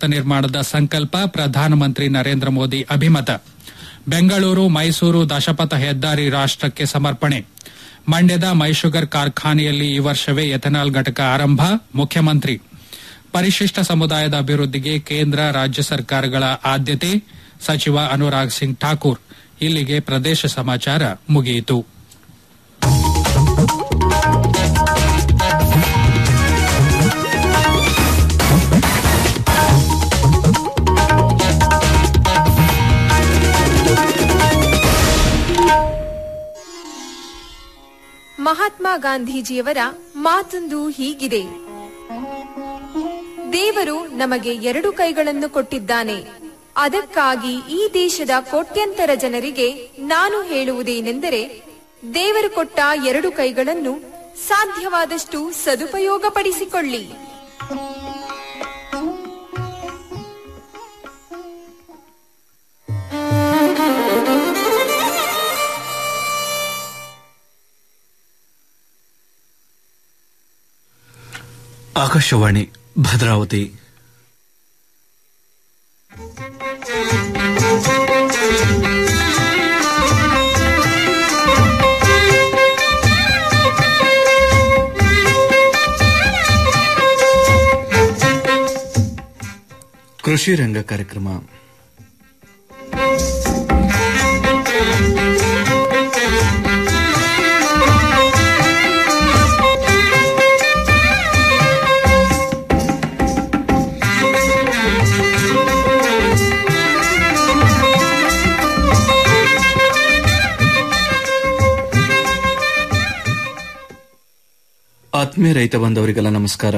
ಭಾರತ ನಿರ್ಮಾಣದ ಸಂಕಲ್ಪ ಪ್ರಧಾನಮಂತ್ರಿ ನರೇಂದ್ರ ಮೋದಿ ಅಭಿಮತ ಬೆಂಗಳೂರು ಮೈಸೂರು ದಶಪಥ ಹೆದ್ದಾರಿ ರಾಷ್ಟಕ್ಕೆ ಸಮರ್ಪಣೆ ಮಂಡ್ಯದ ಮೈಶುಗರ್ ಕಾರ್ಖಾನೆಯಲ್ಲಿ ಈ ವರ್ಷವೇ ಎಥೆನಾಲ್ ಘಟಕ ಆರಂಭ ಮುಖ್ಯಮಂತ್ರಿ ಪರಿಶಿಷ್ಟ ಸಮುದಾಯದ ಅಭಿವೃದ್ಧಿಗೆ ಕೇಂದ್ರ ರಾಜ್ಯ ಸರ್ಕಾರಗಳ ಆದ್ಯತೆ ಸಚಿವ ಅನುರಾಗ್ ಸಿಂಗ್ ಠಾಕೂರ್ ಇಲ್ಲಿಗೆ ಪ್ರದೇಶ ಸಮಾಚಾರ ಮುಗಿಯಿತು ಮಹಾತ್ಮ ಗಾಂಧೀಜಿಯವರ ಮಾತೊಂದು ಹೀಗಿದೆ ದೇವರು ನಮಗೆ ಎರಡು ಕೈಗಳನ್ನು ಕೊಟ್ಟಿದ್ದಾನೆ ಅದಕ್ಕಾಗಿ ಈ ದೇಶದ ಕೋಟ್ಯಂತರ ಜನರಿಗೆ ನಾನು ಹೇಳುವುದೇನೆಂದರೆ ದೇವರು ಕೊಟ್ಟ ಎರಡು ಕೈಗಳನ್ನು ಸಾಧ್ಯವಾದಷ್ಟು ಸದುಪಯೋಗಪಡಿಸಿಕೊಳ್ಳಿ ಆಕಾಶವಾಣಿ ಭದ್ರಾವತಿ ಕೃಷಿ ರಂಗ ಕಾರ್ಯಕ್ರಮ ಆತ್ಮೀಯ ರೈತ ಬಾಂಧವರಿಗೆಲ್ಲ ನಮಸ್ಕಾರ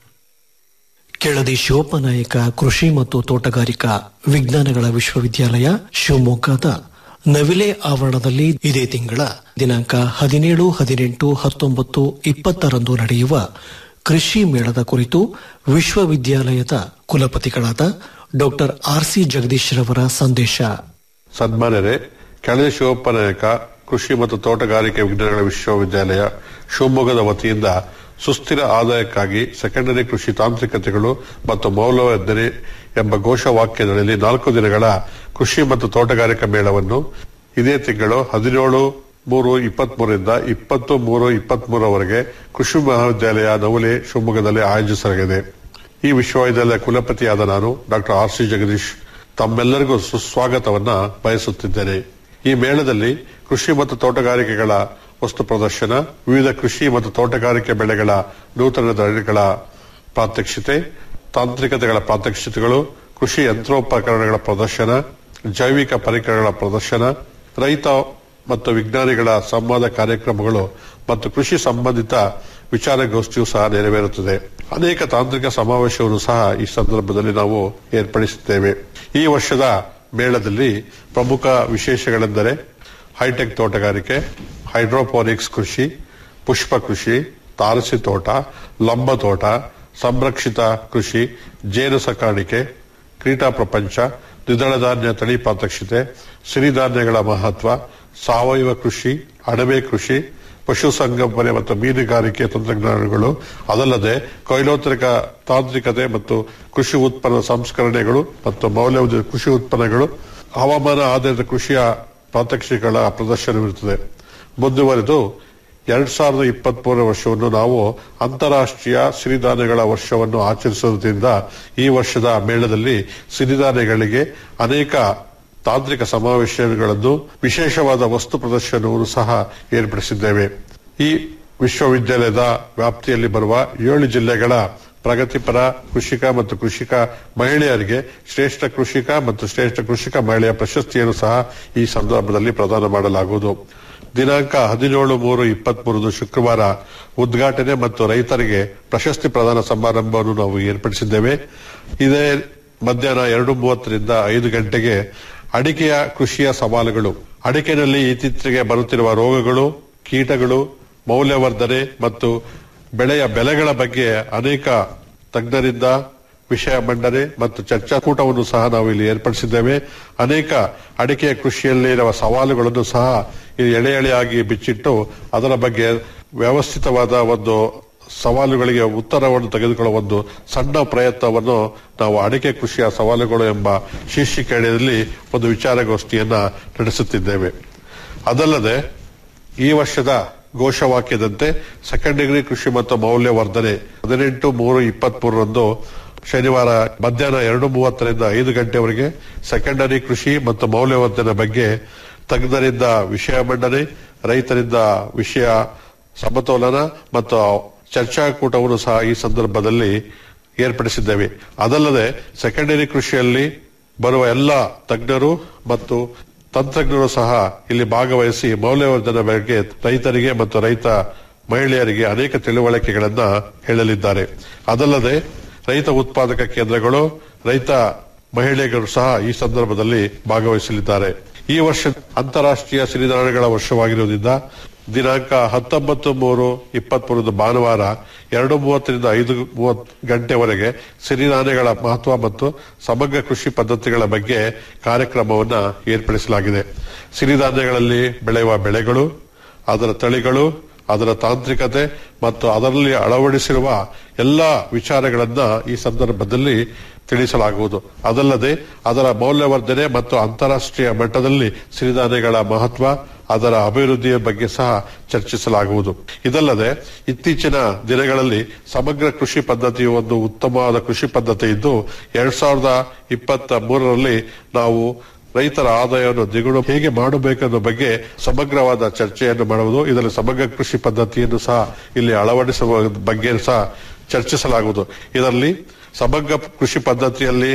ಕೆಳದಿ ಶಿವಪ್ಪನಾಯಕ ಕೃಷಿ ಮತ್ತು ತೋಟಗಾರಿಕಾ ವಿಜ್ಞಾನಗಳ ವಿಶ್ವವಿದ್ಯಾಲಯ ಶಿವಮೊಗ್ಗದ ನವಿಲೆ ಆವರಣದಲ್ಲಿ ಇದೇ ತಿಂಗಳ ದಿನಾಂಕ ಹದಿನೇಳು ಹದಿನೆಂಟು ಹತ್ತೊಂಬತ್ತು ಇಪ್ಪತ್ತರಂದು ನಡೆಯುವ ಕೃಷಿ ಮೇಳದ ಕುರಿತು ವಿಶ್ವವಿದ್ಯಾಲಯದ ಕುಲಪತಿಗಳಾದ ಡಾಕ್ಟರ್ ಆರ್ಸಿ ಜಗದೀಶ್ ರವರ ಸಂದೇಶ ಸನ್ಮಾನ್ಯರೇ ಕೆಳದಿ ಶಿವಪ್ಪನಾಯಕ ಕೃಷಿ ಮತ್ತು ತೋಟಗಾರಿಕೆ ವಿಜ್ಞಾನಗಳ ವಿಶ್ವವಿದ್ಯಾಲಯ ಶಿವಮೊಗ್ಗದ ವತಿಯಿಂದ ಸುಸ್ಥಿರ ಆದಾಯಕ್ಕಾಗಿ ಸೆಕೆಂಡರಿ ಕೃಷಿ ತಾಂತ್ರಿಕತೆಗಳು ಮತ್ತು ಮೌಲ್ಯವರ್ಧನೆ ಎಂಬ ಘೋಷವಾಕ್ಯದಲ್ಲಿ ನಾಲ್ಕು ದಿನಗಳ ಕೃಷಿ ಮತ್ತು ತೋಟಗಾರಿಕಾ ಮೇಳವನ್ನು ಇದೇ ತಿಂಗಳು ಹದಿನೇಳು ಮೂರು ಇಪ್ಪತ್ಮೂರರಿಂದ ಇಪ್ಪತ್ತು ಮೂರು ಇಪ್ಪತ್ಮೂರವರೆಗೆ ಕೃಷಿ ಮಹಾವಿದ್ಯಾಲಯ ನವಲೆ ಶಿವಮೊಗ್ಗದಲ್ಲಿ ಆಯೋಜಿಸಲಾಗಿದೆ ಈ ವಿಶ್ವವಿದ್ಯಾಲಯ ಕುಲಪತಿಯಾದ ನಾನು ಡಾಕ್ಟರ್ ಆರ್ ಸಿ ಜಗದೀಶ್ ತಮ್ಮೆಲ್ಲರಿಗೂ ಸುಸ್ವಾಗತವನ್ನ ಬಯಸುತ್ತಿದ್ದೇನೆ ಈ ಮೇಳದಲ್ಲಿ ಕೃಷಿ ಮತ್ತು ತೋಟಗಾರಿಕೆಗಳ ವಸ್ತು ಪ್ರದರ್ಶನ ವಿವಿಧ ಕೃಷಿ ಮತ್ತು ತೋಟಗಾರಿಕೆ ಬೆಳೆಗಳ ನೂತನ ತಳಿಗಳ ಪ್ರಾತ್ಯಕ್ಷಿತೆ ತಾಂತ್ರಿಕತೆಗಳ ಪ್ರಾತ್ಯಕ್ಷಿತೆಗಳು ಕೃಷಿ ಯಂತ್ರೋಪಕರಣಗಳ ಪ್ರದರ್ಶನ ಜೈವಿಕ ಪರಿಕರಗಳ ಪ್ರದರ್ಶನ ರೈತ ಮತ್ತು ವಿಜ್ಞಾನಿಗಳ ಸಂವಾದ ಕಾರ್ಯಕ್ರಮಗಳು ಮತ್ತು ಕೃಷಿ ಸಂಬಂಧಿತ ವಿಚಾರಗೋಷ್ಠಿಯು ಸಹ ನೆರವೇರುತ್ತದೆ ಅನೇಕ ತಾಂತ್ರಿಕ ಸಮಾವೇಶವನ್ನು ಸಹ ಈ ಸಂದರ್ಭದಲ್ಲಿ ನಾವು ಏರ್ಪಡಿಸುತ್ತೇವೆ ಈ ವರ್ಷದ ಮೇಳದಲ್ಲಿ ಪ್ರಮುಖ ವಿಶೇಷಗಳೆಂದರೆ ಹೈಟೆಕ್ ತೋಟಗಾರಿಕೆ ಹೈಡ್ರೋಪೋನಿಕ್ಸ್ ಕೃಷಿ ಪುಷ್ಪ ಕೃಷಿ ತಾರಸಿ ತೋಟ ಲಂಬ ತೋಟ ಸಂರಕ್ಷಿತ ಕೃಷಿ ಜೇನು ಸಾಕಾಣಿಕೆ ಕ್ರೀಡಾ ಪ್ರಪಂಚ ದ್ವಿದಳ ಧಾನ್ಯ ತಳಿ ಪ್ರಾತ್ಯಕ್ಷಿತೆ ಸಿರಿಧಾನ್ಯಗಳ ಮಹತ್ವ ಸಾವಯವ ಕೃಷಿ ಅಣಬೆ ಕೃಷಿ ಪಶುಸಂಗೋಪನೆ ಮತ್ತು ಮೀನುಗಾರಿಕೆ ತಂತ್ರಜ್ಞಾನಗಳು ಅದಲ್ಲದೆ ಕೊಯ್ಲೋತ್ತರಿಕ ತಾಂತ್ರಿಕತೆ ಮತ್ತು ಕೃಷಿ ಉತ್ಪನ್ನ ಸಂಸ್ಕರಣೆಗಳು ಮತ್ತು ಮೌಲ್ಯವರ್ಧಿತ ಕೃಷಿ ಉತ್ಪನ್ನಗಳು ಹವಾಮಾನ ಆಧಾರಿತ ಕೃಷಿಯ ಪ್ರಾತ್ಯಕ್ಷಿಕೆಗಳ ಪ್ರದರ್ಶನವಿರುತ್ತದೆ ಮುಂದುವರೆದು ಎರಡ್ ಸಾವಿರದ ಇಪ್ಪತ್ಮೂರನೇ ವರ್ಷವನ್ನು ನಾವು ಅಂತಾರಾಷ್ಟ್ರೀಯ ಸಿರಿಧಾನ್ಯಗಳ ವರ್ಷವನ್ನು ಆಚರಿಸುವುದರಿಂದ ಈ ವರ್ಷದ ಮೇಳದಲ್ಲಿ ಸಿರಿಧಾನ್ಯಗಳಿಗೆ ಅನೇಕ ತಾಂತ್ರಿಕ ಸಮಾವೇಶಗಳನ್ನು ವಿಶೇಷವಾದ ವಸ್ತು ಪ್ರದರ್ಶನವನ್ನು ಸಹ ಏರ್ಪಡಿಸಿದ್ದೇವೆ ಈ ವಿಶ್ವವಿದ್ಯಾಲಯದ ವ್ಯಾಪ್ತಿಯಲ್ಲಿ ಬರುವ ಏಳು ಜಿಲ್ಲೆಗಳ ಪ್ರಗತಿಪರ ಕೃಷಿಕ ಮತ್ತು ಕೃಷಿಕ ಮಹಿಳೆಯರಿಗೆ ಶ್ರೇಷ್ಠ ಕೃಷಿಕ ಮತ್ತು ಶ್ರೇಷ್ಠ ಕೃಷಿಕ ಮಹಿಳೆಯ ಪ್ರಶಸ್ತಿಯನ್ನು ಸಹ ಈ ಸಂದರ್ಭದಲ್ಲಿ ಪ್ರದಾನ ಮಾಡಲಾಗುವುದು ದಿನಾಂಕ ಹದಿನೇಳು ಮೂರು ಇಪ್ಪತ್ಮೂರದು ಶುಕ್ರವಾರ ಉದ್ಘಾಟನೆ ಮತ್ತು ರೈತರಿಗೆ ಪ್ರಶಸ್ತಿ ಪ್ರದಾನ ಸಮಾರಂಭವನ್ನು ನಾವು ಏರ್ಪಡಿಸಿದ್ದೇವೆ ಇದೇ ಮಧ್ಯಾಹ್ನ ಎರಡು ಮೂವತ್ತರಿಂದ ಐದು ಗಂಟೆಗೆ ಅಡಿಕೆಯ ಕೃಷಿಯ ಸವಾಲುಗಳು ಅಡಿಕೆನಲ್ಲಿ ಇತ್ತೀಚೆಗೆ ಬರುತ್ತಿರುವ ರೋಗಗಳು ಕೀಟಗಳು ಮೌಲ್ಯವರ್ಧನೆ ಮತ್ತು ಬೆಳೆಯ ಬೆಲೆಗಳ ಬಗ್ಗೆ ಅನೇಕ ತಜ್ಞರಿಂದ ವಿಷಯ ಮಂಡನೆ ಮತ್ತು ಚರ್ಚಾಕೂಟವನ್ನು ಸಹ ನಾವು ಇಲ್ಲಿ ಏರ್ಪಡಿಸಿದ್ದೇವೆ ಅನೇಕ ಅಡಿಕೆಯ ಕೃಷಿಯಲ್ಲಿರುವ ಸವಾಲುಗಳನ್ನು ಸಹ ಇಲ್ಲಿ ಎಳೆ ಎಳೆಯಾಗಿ ಬಿಚ್ಚಿಟ್ಟು ಅದರ ಬಗ್ಗೆ ವ್ಯವಸ್ಥಿತವಾದ ಒಂದು ಸವಾಲುಗಳಿಗೆ ಉತ್ತರವನ್ನು ತೆಗೆದುಕೊಳ್ಳುವ ಒಂದು ಸಣ್ಣ ಪ್ರಯತ್ನವನ್ನು ನಾವು ಅಡಿಕೆ ಕೃಷಿಯ ಸವಾಲುಗಳು ಎಂಬ ಶೀರ್ಷಿಕೆಯಲ್ಲಿ ಒಂದು ವಿಚಾರಗೋಷ್ಠಿಯನ್ನ ನಡೆಸುತ್ತಿದ್ದೇವೆ ಅದಲ್ಲದೆ ಈ ವರ್ಷದ ಘೋಷವಾಕ್ಯದಂತೆ ಸೆಕೆಂಡ್ ಡಿಗ್ರಿ ಕೃಷಿ ಮತ್ತು ಮೌಲ್ಯವರ್ಧನೆ ಹದಿನೆಂಟು ಮೂರು ಇಪ್ಪತ್ತ್ ಮೂರರಂದು ಶನಿವಾರ ಮಧ್ಯಾಹ್ನ ಎರಡು ಮೂವತ್ತರಿಂದ ಐದು ಗಂಟೆವರೆಗೆ ಸೆಕೆಂಡರಿ ಕೃಷಿ ಮತ್ತು ಮೌಲ್ಯವರ್ಧನೆ ಬಗ್ಗೆ ತಜ್ಞರಿಂದ ವಿಷಯ ಮಂಡನೆ ರೈತರಿಂದ ವಿಷಯ ಸಮತೋಲನ ಮತ್ತು ಚರ್ಚಾಕೂಟವನ್ನು ಸಹ ಈ ಸಂದರ್ಭದಲ್ಲಿ ಏರ್ಪಡಿಸಿದ್ದೇವೆ ಅದಲ್ಲದೆ ಸೆಕೆಂಡರಿ ಕೃಷಿಯಲ್ಲಿ ಬರುವ ಎಲ್ಲ ತಜ್ಞರು ಮತ್ತು ತಂತ್ರಜ್ಞರು ಸಹ ಇಲ್ಲಿ ಭಾಗವಹಿಸಿ ಮೌಲ್ಯವರ್ಧನೆ ಬಗ್ಗೆ ರೈತರಿಗೆ ಮತ್ತು ರೈತ ಮಹಿಳೆಯರಿಗೆ ಅನೇಕ ತಿಳುವಳಿಕೆಗಳನ್ನ ಹೇಳಲಿದ್ದಾರೆ ಅದಲ್ಲದೆ ರೈತ ಉತ್ಪಾದಕ ಕೇಂದ್ರಗಳು ರೈತ ಮಹಿಳೆಯರು ಸಹ ಈ ಸಂದರ್ಭದಲ್ಲಿ ಭಾಗವಹಿಸಲಿದ್ದಾರೆ ಈ ವರ್ಷ ಅಂತಾರಾಷ್ಟ್ರೀಯ ಸಿರಿಧಾನ್ಯಗಳ ವರ್ಷವಾಗಿರುವುದರಿಂದ ದಿನಾಂಕ ಹತ್ತೊಂಬತ್ತು ಮೂರು ಇಪ್ಪತ್ಮೂರದು ಭಾನುವಾರ ಎರಡು ಮೂವತ್ತರಿಂದ ಐದು ಮೂವತ್ತು ಗಂಟೆವರೆಗೆ ಸಿರಿಧಾನ್ಯಗಳ ಮಹತ್ವ ಮತ್ತು ಸಮಗ್ರ ಕೃಷಿ ಪದ್ಧತಿಗಳ ಬಗ್ಗೆ ಕಾರ್ಯಕ್ರಮವನ್ನ ಏರ್ಪಡಿಸಲಾಗಿದೆ ಸಿರಿಧಾನ್ಯಗಳಲ್ಲಿ ಬೆಳೆಯುವ ಬೆಳೆಗಳು ಅದರ ತಳಿಗಳು ಅದರ ತಾಂತ್ರಿಕತೆ ಮತ್ತು ಅದರಲ್ಲಿ ಅಳವಡಿಸಿರುವ ಎಲ್ಲ ವಿಚಾರಗಳನ್ನ ಈ ಸಂದರ್ಭದಲ್ಲಿ ತಿಳಿಸಲಾಗುವುದು ಅದಲ್ಲದೆ ಅದರ ಮೌಲ್ಯವರ್ಧನೆ ಮತ್ತು ಅಂತಾರಾಷ್ಟ್ರೀಯ ಮಟ್ಟದಲ್ಲಿ ಸಿರಿಧಾನ್ಯಗಳ ಮಹತ್ವ ಅದರ ಅಭಿವೃದ್ಧಿಯ ಬಗ್ಗೆ ಸಹ ಚರ್ಚಿಸಲಾಗುವುದು ಇದಲ್ಲದೆ ಇತ್ತೀಚಿನ ದಿನಗಳಲ್ಲಿ ಸಮಗ್ರ ಕೃಷಿ ಪದ್ಧತಿಯು ಒಂದು ಉತ್ತಮವಾದ ಕೃಷಿ ಪದ್ಧತಿ ಇದ್ದು ಎರಡ್ ಸಾವಿರದ ಇಪ್ಪತ್ತ ಮೂರರಲ್ಲಿ ನಾವು ರೈತರ ಆದಾಯವನ್ನು ದ್ವಿಗುಣ ಹೇಗೆ ಮಾಡಬೇಕೆಂಬ ಬಗ್ಗೆ ಸಮಗ್ರವಾದ ಚರ್ಚೆಯನ್ನು ಮಾಡುವುದು ಇದರಲ್ಲಿ ಸಮಗ್ರ ಕೃಷಿ ಪದ್ಧತಿಯನ್ನು ಸಹ ಇಲ್ಲಿ ಅಳವಡಿಸುವ ಬಗ್ಗೆ ಸಹ ಚರ್ಚಿಸಲಾಗುವುದು ಇದರಲ್ಲಿ ಸಮಗ್ರ ಕೃಷಿ ಪದ್ಧತಿಯಲ್ಲಿ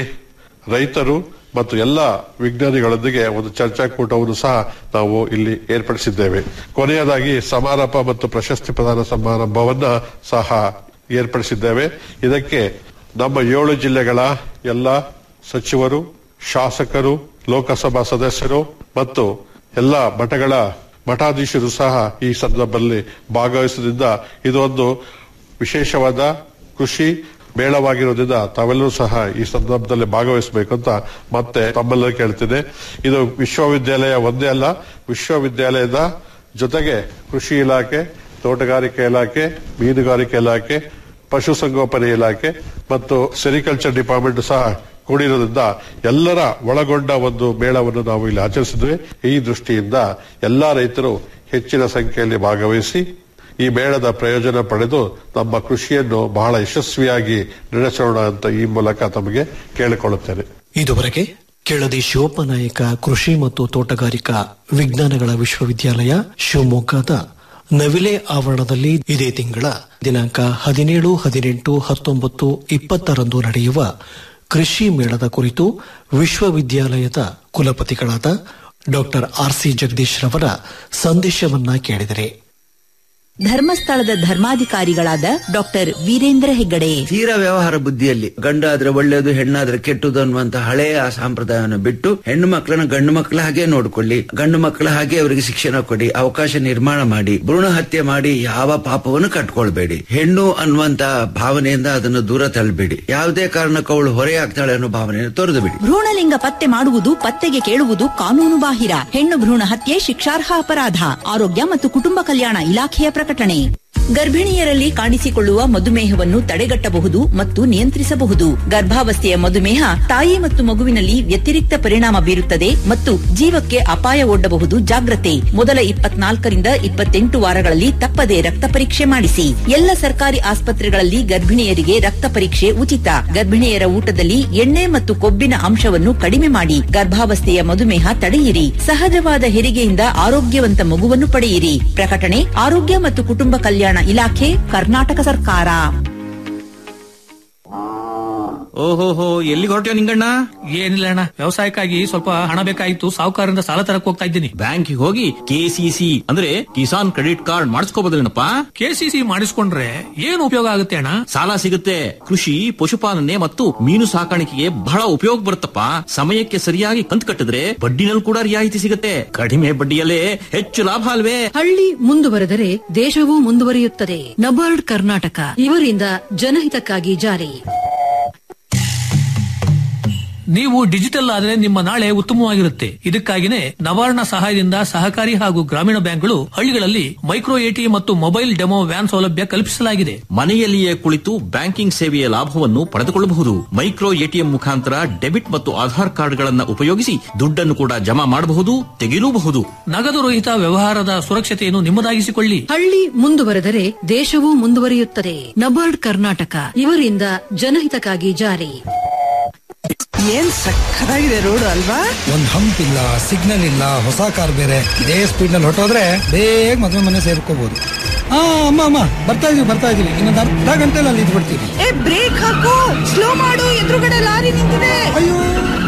ರೈತರು ಮತ್ತು ಎಲ್ಲ ವಿಜ್ಞಾನಿಗಳೊಂದಿಗೆ ಒಂದು ಚರ್ಚಾಕೂಟವನ್ನು ಸಹ ನಾವು ಇಲ್ಲಿ ಏರ್ಪಡಿಸಿದ್ದೇವೆ ಕೊನೆಯದಾಗಿ ಸಮಾರಂಭ ಮತ್ತು ಪ್ರಶಸ್ತಿ ಪ್ರದಾನ ಸಮಾರಂಭವನ್ನ ಸಹ ಏರ್ಪಡಿಸಿದ್ದೇವೆ ಇದಕ್ಕೆ ನಮ್ಮ ಏಳು ಜಿಲ್ಲೆಗಳ ಎಲ್ಲ ಸಚಿವರು ಶಾಸಕರು ಲೋಕಸಭಾ ಸದಸ್ಯರು ಮತ್ತು ಎಲ್ಲ ಮಠಗಳ ಮಠಾಧೀಶರು ಸಹ ಈ ಸಂದರ್ಭದಲ್ಲಿ ಭಾಗವಹಿಸುವುದರಿಂದ ಇದು ಒಂದು ವಿಶೇಷವಾದ ಕೃಷಿ ಮೇಳವಾಗಿರೋದ್ರಿಂದ ತಾವೆಲ್ಲರೂ ಸಹ ಈ ಸಂದರ್ಭದಲ್ಲಿ ಭಾಗವಹಿಸಬೇಕು ಅಂತ ಮತ್ತೆ ತಮ್ಮೆಲ್ಲರೂ ಕೇಳ್ತೀನಿ ಇದು ವಿಶ್ವವಿದ್ಯಾಲಯ ಒಂದೇ ಅಲ್ಲ ವಿಶ್ವವಿದ್ಯಾಲಯದ ಜೊತೆಗೆ ಕೃಷಿ ಇಲಾಖೆ ತೋಟಗಾರಿಕೆ ಇಲಾಖೆ ಮೀನುಗಾರಿಕೆ ಇಲಾಖೆ ಪಶುಸಂಗೋಪನೆ ಇಲಾಖೆ ಮತ್ತು ಸೆರಿಕಲ್ಚರ್ ಡಿಪಾರ್ಟ್ಮೆಂಟ್ ಸಹ ಕೂಡಿರೋದ್ರಿಂದ ಎಲ್ಲರ ಒಳಗೊಂಡ ಒಂದು ಮೇಳವನ್ನು ನಾವು ಇಲ್ಲಿ ಆಚರಿಸಿದ್ವಿ ಈ ದೃಷ್ಟಿಯಿಂದ ಎಲ್ಲಾ ರೈತರು ಹೆಚ್ಚಿನ ಸಂಖ್ಯೆಯಲ್ಲಿ ಭಾಗವಹಿಸಿ ಈ ಮೇಳದ ಪ್ರಯೋಜನ ಪಡೆದು ನಮ್ಮ ಕೃಷಿಯನ್ನು ಬಹಳ ಯಶಸ್ವಿಯಾಗಿ ನಡೆಸೋಣ ಅಂತ ಈ ಮೂಲಕ ತಮಗೆ ಕೇಳಿಕೊಳ್ಳುತ್ತೇನೆ ಇದುವರೆಗೆ ಕೆಳದಿ ಶಿವಪ್ಪನಾಯಕ ಕೃಷಿ ಮತ್ತು ತೋಟಗಾರಿಕಾ ವಿಜ್ಞಾನಗಳ ವಿಶ್ವವಿದ್ಯಾಲಯ ಶಿವಮೊಗ್ಗದ ನವಿಲೆ ಆವರಣದಲ್ಲಿ ಇದೇ ತಿಂಗಳ ದಿನಾಂಕ ಹದಿನೇಳು ಹದಿನೆಂಟು ಹತ್ತೊಂಬತ್ತು ಇಪ್ಪತ್ತರಂದು ನಡೆಯುವ ಕೃಷಿ ಮೇಳದ ಕುರಿತು ವಿಶ್ವವಿದ್ಯಾಲಯದ ಕುಲಪತಿಗಳಾದ ಡಾಕ್ಟರ್ ಆರ್ ಸಿ ಜಗದೀಶ್ ರವರ ಸಂದೇಶವನ್ನ ಕೇಳಿದರೆ ಧರ್ಮಸ್ಥಳದ ಧರ್ಮಾಧಿಕಾರಿಗಳಾದ ಡಾಕ್ಟರ್ ವೀರೇಂದ್ರ ಹೆಗ್ಗಡೆ ತೀರ ವ್ಯವಹಾರ ಬುದ್ಧಿಯಲ್ಲಿ ಗಂಡಾದ್ರೆ ಒಳ್ಳೆಯದು ಹೆಣ್ಣಾದ್ರೆ ಕೆಟ್ಟದು ಅನ್ನುವಂತ ಹಳೆಯ ಸಂಪ್ರದಾಯವನ್ನು ಬಿಟ್ಟು ಹೆಣ್ಣು ಮಕ್ಕಳನ್ನ ಗಂಡು ಮಕ್ಕಳ ಹಾಗೆ ನೋಡ್ಕೊಳ್ಳಿ ಗಂಡು ಮಕ್ಕಳ ಹಾಗೆ ಅವರಿಗೆ ಶಿಕ್ಷಣ ಕೊಡಿ ಅವಕಾಶ ನಿರ್ಮಾಣ ಮಾಡಿ ಭ್ರೂಣ ಹತ್ಯೆ ಮಾಡಿ ಯಾವ ಪಾಪವನ್ನು ಕಟ್ಕೊಳ್ಬೇಡಿ ಹೆಣ್ಣು ಅನ್ನುವಂತ ಭಾವನೆಯಿಂದ ಅದನ್ನು ದೂರ ತಳ್ಳಬೇಡಿ ಯಾವುದೇ ಕಾರಣಕ್ಕೂ ಅವಳು ಹೊರೆಯಾಗ್ತಾಳೆ ಅನ್ನೋ ಭಾವನೆಯನ್ನು ತೊರೆದು ಬಿಡಿ ಭ್ರೂಣಲಿಂಗ ಪತ್ತೆ ಮಾಡುವುದು ಪತ್ತೆಗೆ ಕೇಳುವುದು ಕಾನೂನು ಬಾಹಿರ ಹೆಣ್ಣು ಭ್ರೂಣ ಹತ್ಯೆ ಶಿಕ್ಷಾರ್ಹ ಅಪರಾಧ ಆರೋಗ್ಯ ಮತ್ತು ಕುಟುಂಬ ಕಲ್ಯಾಣ ಇಲಾಖೆಯ ಪ್ರಕಟಣೆ ಗರ್ಭಿಣಿಯರಲ್ಲಿ ಕಾಣಿಸಿಕೊಳ್ಳುವ ಮಧುಮೇಹವನ್ನು ತಡೆಗಟ್ಟಬಹುದು ಮತ್ತು ನಿಯಂತ್ರಿಸಬಹುದು ಗರ್ಭಾವಸ್ಥೆಯ ಮಧುಮೇಹ ತಾಯಿ ಮತ್ತು ಮಗುವಿನಲ್ಲಿ ವ್ಯತಿರಿಕ್ತ ಪರಿಣಾಮ ಬೀರುತ್ತದೆ ಮತ್ತು ಜೀವಕ್ಕೆ ಅಪಾಯ ಒಡ್ಡಬಹುದು ಜಾಗ್ರತೆ ಮೊದಲ ಇಪ್ಪತ್ನಾಲ್ಕರಿಂದ ಇಪ್ಪತ್ತೆಂಟು ವಾರಗಳಲ್ಲಿ ತಪ್ಪದೆ ರಕ್ತ ಪರೀಕ್ಷೆ ಮಾಡಿಸಿ ಎಲ್ಲ ಸರ್ಕಾರಿ ಆಸ್ಪತ್ರೆಗಳಲ್ಲಿ ಗರ್ಭಿಣಿಯರಿಗೆ ರಕ್ತ ಪರೀಕ್ಷೆ ಉಚಿತ ಗರ್ಭಿಣಿಯರ ಊಟದಲ್ಲಿ ಎಣ್ಣೆ ಮತ್ತು ಕೊಬ್ಬಿನ ಅಂಶವನ್ನು ಕಡಿಮೆ ಮಾಡಿ ಗರ್ಭಾವಸ್ಥೆಯ ಮಧುಮೇಹ ತಡೆಯಿರಿ ಸಹಜವಾದ ಹೆರಿಗೆಯಿಂದ ಆರೋಗ್ಯವಂತ ಮಗುವನ್ನು ಪಡೆಯಿರಿ ಪ್ರಕಟಣೆ ಆರೋಗ್ಯ ಮತ್ತು ಕುಟುಂಬ ಕಲ್ಯಾಣ ಇಲಾಖೆ ಕರ್ನಾಟಕ ಸರ್ಕಾರ ಓಹೋಹೋ ಎಲ್ಲಿಗೆ ಹೊರಟ್ಯೋ ನಿಂಗಣ್ಣ ಏನಿಲ್ಲ ಅಣ್ಣ ವ್ಯವಸಾಯಕ್ಕಾಗಿ ಸ್ವಲ್ಪ ಹಣ ಬೇಕಾಗಿತ್ತು ಸಾಹುಕಾರರಿಂದ ಸಾಲ ತರಕ್ ಹೋಗ್ತಾ ಇದ್ದೀನಿ ಬ್ಯಾಂಕಿಗೆ ಹೋಗಿ ಕೆಸಿಸಿ ಅಂದ್ರೆ ಕಿಸಾನ್ ಕ್ರೆಡಿಟ್ ಕಾರ್ಡ್ ಮಾಡಿಸ್ಕೋಬೋದಲ್ಲೇನಪ್ಪ ಕೆಸಿಸಿ ಮಾಡಿಸ್ಕೊಂಡ್ರೆ ಏನು ಉಪಯೋಗ ಆಗುತ್ತೆ ಅಣ್ಣ ಸಾಲ ಸಿಗುತ್ತೆ ಕೃಷಿ ಪಶುಪಾಲನೆ ಮತ್ತು ಮೀನು ಸಾಕಾಣಿಕೆಗೆ ಬಹಳ ಉಪಯೋಗ ಬರುತ್ತಪ್ಪ ಸಮಯಕ್ಕೆ ಸರಿಯಾಗಿ ಕಂತು ಕಟ್ಟಿದ್ರೆ ಬಡ್ಡಿನಲ್ಲಿ ಕೂಡ ರಿಯಾಯಿತಿ ಸಿಗುತ್ತೆ ಕಡಿಮೆ ಬಡ್ಡಿಯಲ್ಲೇ ಹೆಚ್ಚು ಲಾಭ ಅಲ್ವೇ ಹಳ್ಳಿ ಮುಂದುವರೆದರೆ ದೇಶವೂ ಮುಂದುವರಿಯುತ್ತದೆ ನಬಾರ್ಡ್ ಕರ್ನಾಟಕ ಇವರಿಂದ ಜನಹಿತಕ್ಕಾಗಿ ಜಾರಿ ನೀವು ಡಿಜಿಟಲ್ ಆದ್ರೆ ನಿಮ್ಮ ನಾಳೆ ಉತ್ತಮವಾಗಿರುತ್ತೆ ಇದಕ್ಕಾಗಿನೇ ನವಾರ್ಣ ಸಹಾಯದಿಂದ ಸಹಕಾರಿ ಹಾಗೂ ಗ್ರಾಮೀಣ ಬ್ಯಾಂಕ್ಗಳು ಹಳ್ಳಿಗಳಲ್ಲಿ ಮೈಕ್ರೋ ಎಟಿಎಂ ಮತ್ತು ಮೊಬೈಲ್ ಡೆಮೋ ವ್ಯಾನ್ ಸೌಲಭ್ಯ ಕಲ್ಪಿಸಲಾಗಿದೆ ಮನೆಯಲ್ಲಿಯೇ ಕುಳಿತು ಬ್ಯಾಂಕಿಂಗ್ ಸೇವೆಯ ಲಾಭವನ್ನು ಪಡೆದುಕೊಳ್ಳಬಹುದು ಮೈಕ್ರೋ ಎಟಿಎಂ ಮುಖಾಂತರ ಡೆಬಿಟ್ ಮತ್ತು ಆಧಾರ್ ಕಾರ್ಡ್ಗಳನ್ನು ಉಪಯೋಗಿಸಿ ದುಡ್ಡನ್ನು ಕೂಡ ಜಮಾ ಮಾಡಬಹುದು ತೆಗೆಯಲೂಬಹುದು ನಗದು ರಹಿತ ವ್ಯವಹಾರದ ಸುರಕ್ಷತೆಯನ್ನು ನಿಮ್ಮದಾಗಿಸಿಕೊಳ್ಳಿ ಹಳ್ಳಿ ಮುಂದುವರೆದರೆ ದೇಶವೂ ಮುಂದುವರಿಯುತ್ತದೆ ನಬಾರ್ಡ್ ಕರ್ನಾಟಕ ಇವರಿಂದ ಜನಹಿತಕ್ಕಾಗಿ ಜಾರಿ ಏನ್ ಸಕ್ಕತ್ತಾಗಿದೆ ರೋಡ್ ಅಲ್ವಾ ಒಂದ್ ಹಂಪ್ ಇಲ್ಲ ಸಿಗ್ನಲ್ ಇಲ್ಲ ಹೊಸ ಕಾರ್ ಬೇರೆ ಇದೇ ಸ್ಪೀಡ್ ನಲ್ಲಿ ಹೊಟ್ಟೋದ್ರೆ ಬೇಗ ಮದುವೆ ಮನೆ ಸೇರ್ಕೋಬಹುದು ಹಾ ಅಮ್ಮ ಅಮ್ಮ ಬರ್ತಾ ಇದೀವಿ ಬರ್ತಾ ಇದೀವಿ ಇನ್ನೊಂದು ಅರ್ಧ ಗಂಟೆಲಿ ಅಲ್ಲಿ ಇದ್ಬಿಡ್ತೀವಿ ಏ ಬ್ರೇಕ್ ಹಾಕು ಸ್ಲೋ ಮಾಡು ಎದುರುಗಡೆ ಲಾರಿ ನಿಂತಿದೆ ಅಯ್ಯೋ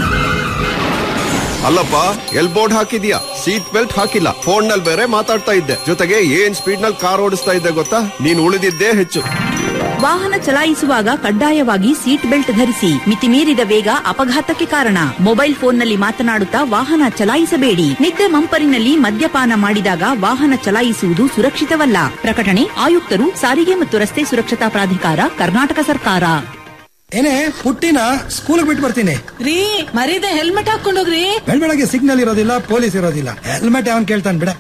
ಅಲ್ಲಪ್ಪ ಎಲ್ ಬೋರ್ಡ್ ಹಾಕಿದ್ಯಾ ಸೀಟ್ ಬೆಲ್ಟ್ ಹಾಕಿಲ್ಲ ಫೋನ್ ನಲ್ಲಿ ಬೇರೆ ಮಾತಾಡ್ತಾ ಇದ್ದೆ ಜೊತೆಗೆ ಏನ್ ಸ್ಪೀಡ್ ನಲ್ಲಿ ಕಾರ್ ಓಡಿಸ್ತಾ ಇದ್ದೆ ಗೊತ್ತಾ ನೀನ್ ಉಳಿದಿದ್ದೇ ಹೆಚ್ಚು ವಾಹನ ಚಲಾಯಿಸುವಾಗ ಕಡ್ಡಾಯವಾಗಿ ಸೀಟ್ ಬೆಲ್ಟ್ ಧರಿಸಿ ಮಿತಿಮೀರಿದ ವೇಗ ಅಪಘಾತಕ್ಕೆ ಕಾರಣ ಮೊಬೈಲ್ ಫೋನ್ನಲ್ಲಿ ಮಾತನಾಡುತ್ತಾ ವಾಹನ ಚಲಾಯಿಸಬೇಡಿ ನಿದ್ದೆ ಮಂಪರಿನಲ್ಲಿ ಮದ್ಯಪಾನ ಮಾಡಿದಾಗ ವಾಹನ ಚಲಾಯಿಸುವುದು ಸುರಕ್ಷಿತವಲ್ಲ ಪ್ರಕಟಣೆ ಆಯುಕ್ತರು ಸಾರಿಗೆ ಮತ್ತು ರಸ್ತೆ ಸುರಕ್ಷತಾ ಪ್ರಾಧಿಕಾರ ಕರ್ನಾಟಕ ಸರ್ಕಾರ ಏನೇ ಪುಟ್ಟಿನ ಸ್ಕೂಲ್ ಬಿಟ್ಟು ಬರ್ತೀನಿ ರೀ ಮರೀದೆ ಹೆಲ್ಮೆಟ್ ಹಾಕೊಂಡೋಗ್ರಿ ಬೆಳಗ್ಗೆ ಸಿಗ್ನಲ್ ಇರೋದಿಲ್ಲ ಪೊಲೀಸ್ ಇರೋದಿಲ್ಲ ಹೆಲ್ಮೆಟ್ ಅವನ್ ಕೇಳ್ತಾನೆ ಬಿಡ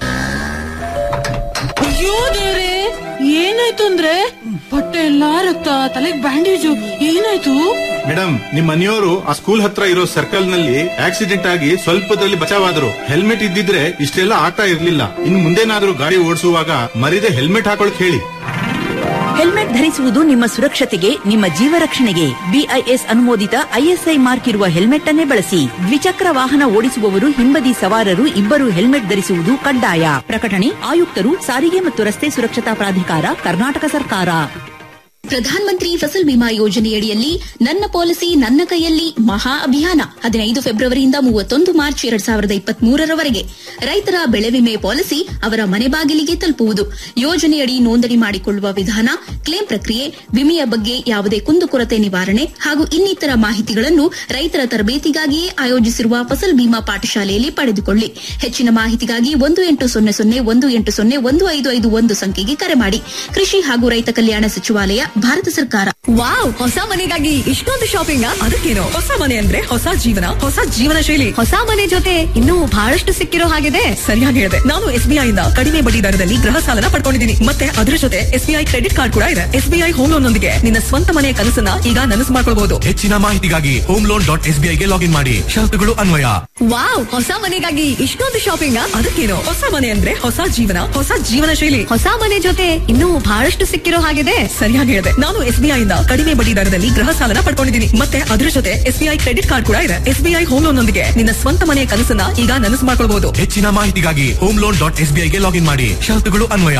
ಅಯ್ಯೋ ದೇವ್ರೆ ಏನಾಯ್ತು ಅಂದ್ರೆ ಹೊಟ್ಟೆ ಎಲ್ಲಾ ರಕ್ತ ತಲೆಗ್ ಬ್ಯಾಂಡೇಜು ಏನಾಯ್ತು ಮೇಡಮ್ ನಿಮ್ ಮನೆಯವರು ಆ ಸ್ಕೂಲ್ ಹತ್ರ ಇರೋ ಸರ್ಕಲ್ ನಲ್ಲಿ ಆಕ್ಸಿಡೆಂಟ್ ಆಗಿ ಸ್ವಲ್ಪದಲ್ಲಿ ಬಚಾವಾದ್ರು ಹೆಲ್ಮೆಟ್ ಇದ್ದಿದ್ರೆ ಇಷ್ಟೆಲ್ಲ ಆಗ್ತಾ ಇರ್ಲಿಲ್ಲ ಇನ್ ಮುಂದೇನಾದ್ರೂ ಗಾಡಿ ಓಡಿಸುವಾಗ ಮರಿದೆ ಹೆಲ್ಮೆಟ್ ಹಾಕೊಳಕ್ ಹೇಳಿ ಹೆಲ್ಮೆಟ್ ಧರಿಸುವುದು ನಿಮ್ಮ ಸುರಕ್ಷತೆಗೆ ನಿಮ್ಮ ಜೀವ ರಕ್ಷಣೆಗೆ ಬಿಐಎಸ್ ಅನುಮೋದಿತ ಐಎಸ್ಐ ಮಾರ್ಕ್ ಇರುವ ಹೆಲ್ಮೆಟ್ ಅನ್ನೇ ಬಳಸಿ ದ್ವಿಚಕ್ರ ವಾಹನ ಓಡಿಸುವವರು ಹಿಂಬದಿ ಸವಾರರು ಇಬ್ಬರು ಹೆಲ್ಮೆಟ್ ಧರಿಸುವುದು ಕಡ್ಡಾಯ ಪ್ರಕಟಣೆ ಆಯುಕ್ತರು ಸಾರಿಗೆ ಮತ್ತು ರಸ್ತೆ ಸುರಕ್ಷತಾ ಪ್ರಾಧಿಕಾರ ಕರ್ನಾಟಕ ಸರ್ಕಾರ ಪ್ರಧಾನ ಮಂತ್ರಿ ಫಸಲ್ ಬಿಮಾ ಯೋಜನೆಯಡಿಯಲ್ಲಿ ನನ್ನ ಪಾಲಿಸಿ ನನ್ನ ಕೈಯಲ್ಲಿ ಮಹಾ ಅಭಿಯಾನ ಹದಿನೈದು ಫೆಬ್ರವರಿಯಿಂದ ಮೂವತ್ತೊಂದು ಮಾರ್ಚ್ ಎರಡ್ ಸಾವಿರದ ಇಪ್ಪತ್ತ್ ಮೂರರವರೆಗೆ ರೈತರ ಬೆಳೆ ವಿಮೆ ಪಾಲಿಸಿ ಅವರ ಮನೆ ಬಾಗಿಲಿಗೆ ತಲುಪುವುದು ಯೋಜನೆಯಡಿ ನೋಂದಣಿ ಮಾಡಿಕೊಳ್ಳುವ ವಿಧಾನ ಕ್ಲೇಮ್ ಪ್ರಕ್ರಿಯೆ ವಿಮೆಯ ಬಗ್ಗೆ ಯಾವುದೇ ಕುಂದುಕೊರತೆ ನಿವಾರಣೆ ಹಾಗೂ ಇನ್ನಿತರ ಮಾಹಿತಿಗಳನ್ನು ರೈತರ ತರಬೇತಿಗಾಗಿಯೇ ಆಯೋಜಿಸಿರುವ ಫಸಲ್ ಬಿಮಾ ಪಾಠಶಾಲೆಯಲ್ಲಿ ಪಡೆದುಕೊಳ್ಳಿ ಹೆಚ್ಚಿನ ಮಾಹಿತಿಗಾಗಿ ಒಂದು ಎಂಟು ಸೊನ್ನೆ ಸೊನ್ನೆ ಒಂದು ಎಂಟು ಸೊನ್ನೆ ಒಂದು ಐದು ಐದು ಒಂದು ಸಂಖ್ಯೆಗೆ ಕರೆ ಮಾಡಿ ಕೃಷಿ ಹಾಗೂ ರೈತ ಕಲ್ಯಾಣ ಸಚಿವಾಲಯ ಭಾರತ ಸರ್ಕಾರ ವಾವ್ ಹೊಸ ಮನೆಗಾಗಿ ಇಷ್ಟೊಂದು ಶಾಪಿಂಗ್ ಅದಕ್ಕೇನು ಹೊಸ ಮನೆ ಅಂದ್ರೆ ಹೊಸ ಜೀವನ ಹೊಸ ಜೀವನ ಶೈಲಿ ಹೊಸ ಮನೆ ಜೊತೆ ಇನ್ನೂ ಬಹಳಷ್ಟು ಸಿಕ್ಕಿರೋ ಹಾಗಿದೆ ಸರಿಯಾಗಿ ಹೇಳಿದೆ ನಾನು ಎಸ್ಬಿಐ ಇಂದ ಕಡಿಮೆ ಬಡ್ಡಿ ದರದಲ್ಲಿ ಗೃಹ ಸಾಲನ ಪಡ್ಕೊಂಡಿದ್ದೀನಿ ಮತ್ತೆ ಅದರ ಜೊತೆ ಎಸ್ಬಿಐ ಕ್ರೆಡಿಟ್ ಕಾರ್ಡ್ ಕೂಡ ಇದೆ ಎಸ್ಬಿಐ ಹೋಮ್ ಲೋನ್ ನೊಂದಿಗೆ ನಿನ್ನ ಸ್ವಂತ ಮನೆಯ ಕನಸನ್ನ ಈಗ ನನಸು ಮಾಡ್ಕೊಳ್ಬಹುದು ಹೆಚ್ಚಿನ ಮಾಹಿತಿಗಾಗಿ ಹೋಮ್ ಲೋನ್ ಡಾಟ್ ಎಸ್ ಗೆ ಲಾಗಿನ್ ಮಾಡಿ ಷರತ್ತುಗಳು ಅನ್ವಯ ವಾವ್ ಹೊಸ ಮನೆಗಾಗಿ ಇಷ್ಟೊಂದು ಶಾಪಿಂಗ್ ಅದಕ್ಕೇನು ಹೊಸ ಮನೆ ಅಂದ್ರೆ ಹೊಸ ಜೀವನ ಹೊಸ ಜೀವನ ಶೈಲಿ ಹೊಸ ಮನೆ ಜೊತೆ ಇನ್ನೂ ಬಹಳಷ್ಟು ಸಿಕ್ಕಿರೋ ಹಾಗಿದೆ ಸರಿಯಾಗಿ ಹೇಳಿದೆ ನಾನು ಎಸ್ಬಿಐ ಇಂದ ಕಡಿಮೆ ಬಡ್ಡಿ ದರದಲ್ಲಿ ಗೃಹ ಸಾಲನ ಪಡ್ಕೊಂಡಿದ್ದೀನಿ ಮತ್ತೆ ಅದರ ಜೊತೆ ಎಸ್ಬಿಐ ಕ್ರೆಡಿಟ್ ಕಾರ್ಡ್ ಕೂಡ ಇದೆ ಎಸ್ಬಿಐ ಹೋಮ್ ಲೋನ್ ನೊಂದಿಗೆ ನಿನ್ನ ಸ್ವಂತ ಮನೆಯ ಕನಸನ್ನ ಈಗ ನನಸು ಮಾಡ್ಕೊಳ್ಬಹುದು ಹೆಚ್ಚಿನ ಮಾಹಿತಿಗಾಗಿ ಹೋಮ್ ಲೋನ್ ಡಾಟ್ ಎಸ್ ಗೆ ಲಾಗಿನ್ ಮಾಡಿ ಷರತ್ತುಗಳು ಅನ್ವಯ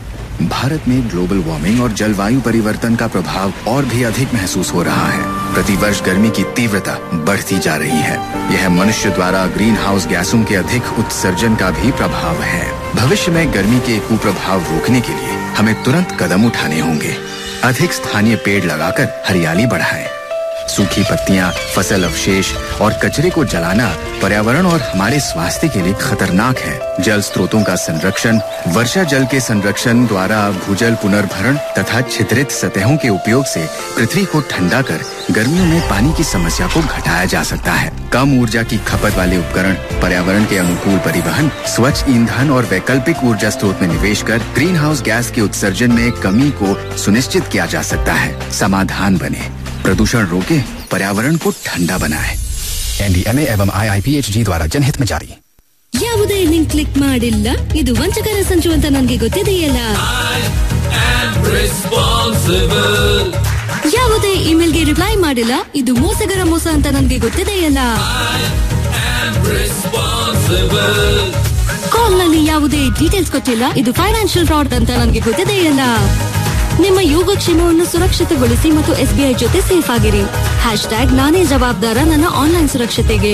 भारत में ग्लोबल वार्मिंग और जलवायु परिवर्तन का प्रभाव और भी अधिक महसूस हो रहा है प्रतिवर्ष गर्मी की तीव्रता बढ़ती जा रही है यह मनुष्य द्वारा ग्रीन हाउस गैसों के अधिक उत्सर्जन का भी प्रभाव है भविष्य में गर्मी के कुप्रभाव रोकने के लिए हमें तुरंत कदम उठाने होंगे अधिक स्थानीय पेड़ लगाकर हरियाली बढ़ाएं सूखी पत्तियां फसल अवशेष और कचरे को जलाना पर्यावरण और हमारे स्वास्थ्य के लिए खतरनाक है जल स्रोतों का संरक्षण वर्षा जल के संरक्षण द्वारा भूजल पुनर्भरण तथा छिद्रित सतहों के उपयोग से पृथ्वी को ठंडा कर गर्मियों में पानी की समस्या को घटाया जा सकता है कम ऊर्जा की खपत वाले उपकरण पर्यावरण के अनुकूल परिवहन स्वच्छ ईंधन और वैकल्पिक ऊर्जा स्रोत में निवेश कर ग्रीन हाउस गैस के उत्सर्जन में कमी को सुनिश्चित किया जा सकता है समाधान बने प्रदूषण रोके पर्यावरण को ठंडा बनाए एनडीएमए एवं आईआईपीएचजी द्वारा जनहित में जारी ಯಾವುದೇ ಲಿಂಕ್ ಕ್ಲಿಕ್ ಮಾಡಿಲ್ಲ ಇದು ವಂಚಕರ ಸಂಚು ಅಂತ ನನಗೆ ಗೊತ್ತಿದೆಯಲ್ಲ ಯಾವುದೇ ಇಮೇಲ್ಗೆ ರಿಪ್ಲೈ ಮಾಡಿಲ್ಲ ಇದು ಮೋಸಗರ ಮೋಸ ಅಂತ ನನಗೆ ಗೊತ್ತಿದೆಯಲ್ಲ ಕಾಲ್ ನಲ್ಲಿ ಯಾವುದೇ ಡೀಟೇಲ್ಸ್ ಕೊಟ್ಟಿಲ್ಲ ಇದು ಫೈನಾನ್ಷಿಯಲ್ ಫ್ರಾಡ್ ಅಂತ ನನಗೆ ಗೊತ್ತಿದೆಯಲ್ಲ ನಿಮ್ಮ ಯೋಗಕ್ಷೇಮವನ್ನು ಸುರಕ್ಷಿತಗೊಳಿಸಿ ಮತ್ತು ಎಸ್ಬಿಐ ಜೊತೆ ಸೇಫ್ ಆಗಿರಿ ಹ್ಯಾಶ್ ಟ್ಯಾಗ್ ನಾನೇ ಜವಾಬ್ದಾರ ನನ್ನ ಆನ್ಲೈನ್ ಸುರಕ್ಷತೆಗೆ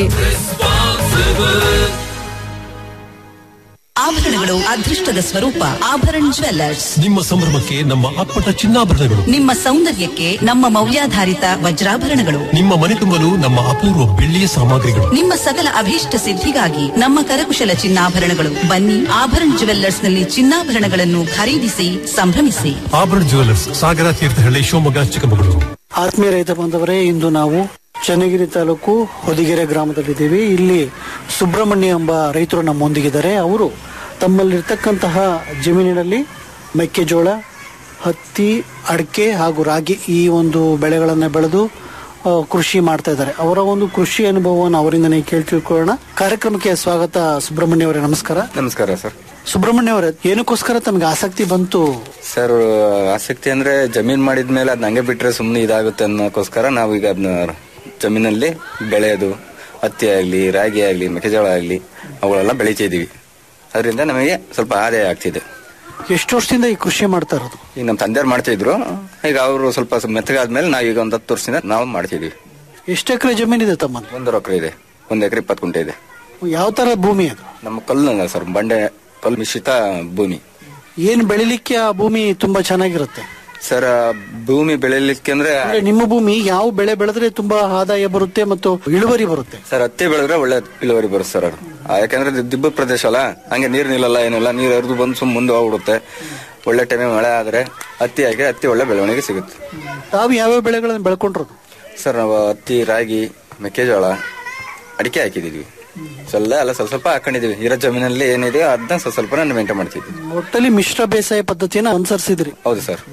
ಆಭರಣಗಳು ಅದೃಷ್ಟದ ಸ್ವರೂಪ ಆಭರಣ ಜ್ವೆಲ್ಲರ್ಸ್ ನಿಮ್ಮ ಸಂಭ್ರಮಕ್ಕೆ ನಮ್ಮ ಅಪ್ಪಟ ಚಿನ್ನಾಭರಣಗಳು ನಿಮ್ಮ ಸೌಂದರ್ಯಕ್ಕೆ ನಮ್ಮ ಮೌಲ್ಯಾಧಾರಿತ ವಜ್ರಾಭರಣಗಳು ನಿಮ್ಮ ಮನೆ ತುಂಬಲು ನಮ್ಮ ಅಪೂರ್ವ ಬೆಳ್ಳಿಯ ಸಾಮಗ್ರಿಗಳು ನಿಮ್ಮ ಸಕಲ ಅಭೀಷ್ಟ ಸಿದ್ಧಿಗಾಗಿ ನಮ್ಮ ಕರಕುಶಲ ಚಿನ್ನಾಭರಣಗಳು ಬನ್ನಿ ಆಭರಣ ಜ್ಯುವೆಲ್ಲರ್ಸ್ ನಲ್ಲಿ ಚಿನ್ನಾಭರಣಗಳನ್ನು ಖರೀದಿಸಿ ಸಂಭ್ರಮಿಸಿ ಆಭರಣ ಜ್ಯುವೆಲರ್ಸ್ ಸಾಗರ ತೀರ್ಥಹಳ್ಳಿ ಶಿವಮೊಗ್ಗ ಚಿಕ್ಕಮಗಳೂರು ಆತ್ಮೀಯ ರೈತ ಬಂದವರೇ ಇಂದು ನಾವು ಚನ್ನಗಿರಿ ತಾಲೂಕು ಹೊದಿಗೆರೆ ಗ್ರಾಮದಲ್ಲಿದ್ದೀವಿ ಇಲ್ಲಿ ಸುಬ್ರಹ್ಮಣ್ಯ ಎಂಬ ರೈತರು ನಮ್ಮೊಂದಿಗಿದ್ದಾರೆ ಅವರು ತಮ್ಮಲ್ಲಿರ್ತಕ್ಕಂತಹ ಜಮೀನಿನಲ್ಲಿ ಮೆಕ್ಕೆಜೋಳ ಹತ್ತಿ ಅಡಿಕೆ ಹಾಗೂ ರಾಗಿ ಈ ಒಂದು ಬೆಳೆಗಳನ್ನು ಬೆಳೆದು ಆ, ಕೃಷಿ ಮಾಡ್ತಾ ಇದ್ದಾರೆ ಅವರ ಒಂದು ಕೃಷಿ ಅನುಭವವನ್ನು ಅವರಿಂದನೇ ಕೇಳಿ ತಿಳ್ಕೊಳ್ಳೋಣ ಕಾರ್ಯಕ್ರಮಕ್ಕೆ ಸ್ವಾಗತ ಸುಬ್ರಹ್ಮಣ್ಯ ಅವರೇ ನಮಸ್ಕಾರ ನಮಸ್ಕಾರ ಸರ್ ಸುಬ್ರಹ್ಮಣ್ಯ ಅವರೇ ಏನಕ್ಕೋಸ್ಕರ ತಮಗೆ ಆಸಕ್ತಿ ಬಂತು ಸರ್ ಆಸಕ್ತಿ ಅಂದ್ರೆ ಜಮೀನ್ ಮಾಡಿದ್ಮೇಲೆ ಅದನ್ನ ಹಂಗೆ ಬಿಟ್ರೆ ಸುಮ್ಮನೆ ಇದಾಗುತ್ತೆ ಅನ್ನೋಕ್ಕೋಸ್ಕರ ನಾವು ಈಗ ಅದನ್ನ ಜಮೀನಲ್ಲಿ ಬೆಳೆಯೋದು ಹತ್ತಿ ಆಗ್ಲಿ ರಾಗಿ ಆಗ್ಲಿ ಮೆಕ್ಕೆಜೋಳ ಆಗ್ಲಿ ಅವುಗಳೆಲ್ಲ ಬೆಳಿತಾ ಇದೀವಿ ಅದರಿಂದ ನಮಗೆ ಸ್ವಲ್ಪ ಆದಾಯ ಆಗ್ತಿದೆ ಎಷ್ಟು ವರ್ಷದಿಂದ ಈ ಕೃಷಿ ಮಾಡ್ತಾ ಇರೋದು ಈಗ ನಮ್ಮ ತಂದೆಯವ್ರು ಮಾಡ್ತಾ ಇದ್ರು ಈಗ ಅವರು ಸ್ವಲ್ಪ ಮೆತ್ತಗಾದ್ಮೇಲೆ ನಾವು ಈಗ ಒಂದು ಹತ್ತು ವರ್ಷದಿಂದ ನಾವು ಮಾಡ್ತಿದೀವಿ ಎಷ್ಟು ಎಕರೆ ಜಮೀನಿದೆ ತಮ್ಮಲ್ಲಿ ಒಂದೂವರೆ ಎಕರೆ ಇದೆ ಒಂದು ಎಕರೆ ಇಪ್ಪತ್ತು ಗುಂಟೆ ಇದೆ ಯಾವ ತರ ಭೂಮಿ ಅದು ನಮ್ಮ ಕಲ್ಲು ಸರ್ ಬಂಡೆ ಕಲ್ಲು ಮಿಶ್ರಿತ ಭೂಮಿ ಏನ್ ಬೆಳಿಲಿಕ್ಕೆ ಆ ಭೂಮಿ ತುಂಬಾ ಚೆನ್ನಾಗಿರುತ್ತೆ ಸರ್ ಆ ಭೂಮಿ ಬೆಳೆಯಲಿಕ್ಕೆ ಅಂದ್ರೆ ಅಂದ್ರೆ ನಿಮ್ಮ ಭೂಮಿ ಯಾವ ಬೆಳೆ ಬೆಳೆದ್ರೆ ತುಂಬಾ ಆದಾಯ ಬರುತ್ತೆ ಮತ್ತು ಇಳುವರಿ ಬರುತ್ತೆ ಸರ್ ಹತ್ತಿ ಬೆಳೆದ್ರೆ ಒಳ್ಳೆ ಇಳುವರಿ ಬರುತ್ತೆ ಸರ್ ಅದು ಆ, ಯಾಕಂದ್ರೆ ಇದು ದಿಬ್ಬ ಪ್ರದೇಶ ಅಲ್ಲ ಹಂಗೆ ನೀರ್ ನಿಲ್ಲಲ್ಲ ಏನಿಲ್ಲ ನೀರ್ ಹರಿದು ಬಂದು ಸುಮ್ ಮುಂದೆ ಹೋಗ್ಬಿಡುತ್ತೆ ಒಳ್ಳೆ ಟೈಮ್ ಮಳೆ ಆದ್ರೆ ಹತ್ತಿ ಹಾಕಿ ಹತ್ತಿ ಒಳ್ಳೆ ಬೆಳವಣಿಗೆ ಸಿಗುತ್ತೆ ತಾವು ಯಾವ್ಯಾವ ಬೆಳೆಗಳನ್ನು ಬೆಳ್ಕೊಂಡಿರೋದು ಸರ್ ನಾವು ಹತ್ತಿ ರಾಗಿ ಮೆಕ್ಕೆಜೋಳ ಅಡಿಕೆ ಹಾಕಿದೀವಿ ಸ್ವಲ್ಪ ಎಲ್ಲ ಸ್ವಲ್ಪ ಸ್ವಲ್ಪ ಹಾಕೊಂಡಿದೀವಿ ಇರೋ ಜಮೀನಲ್ಲಿ ಏನಿದೆ ಅದನ್ನ ಸ್ವಲ್ಪ ಸ್ವಲ್ಪ ಮೇಂಟೈನ್ ಮಾಡ್ತಿದ್ವಿ ಒಟ್ಟಲ್ಲಿ ಮಿಶ್ರ ಬೇಸಾಯ ಪದ್ಧತಿಯನ್ನ ಅನುಸರಿಸಿದ್ರಿ ಹೌದು ಸರ್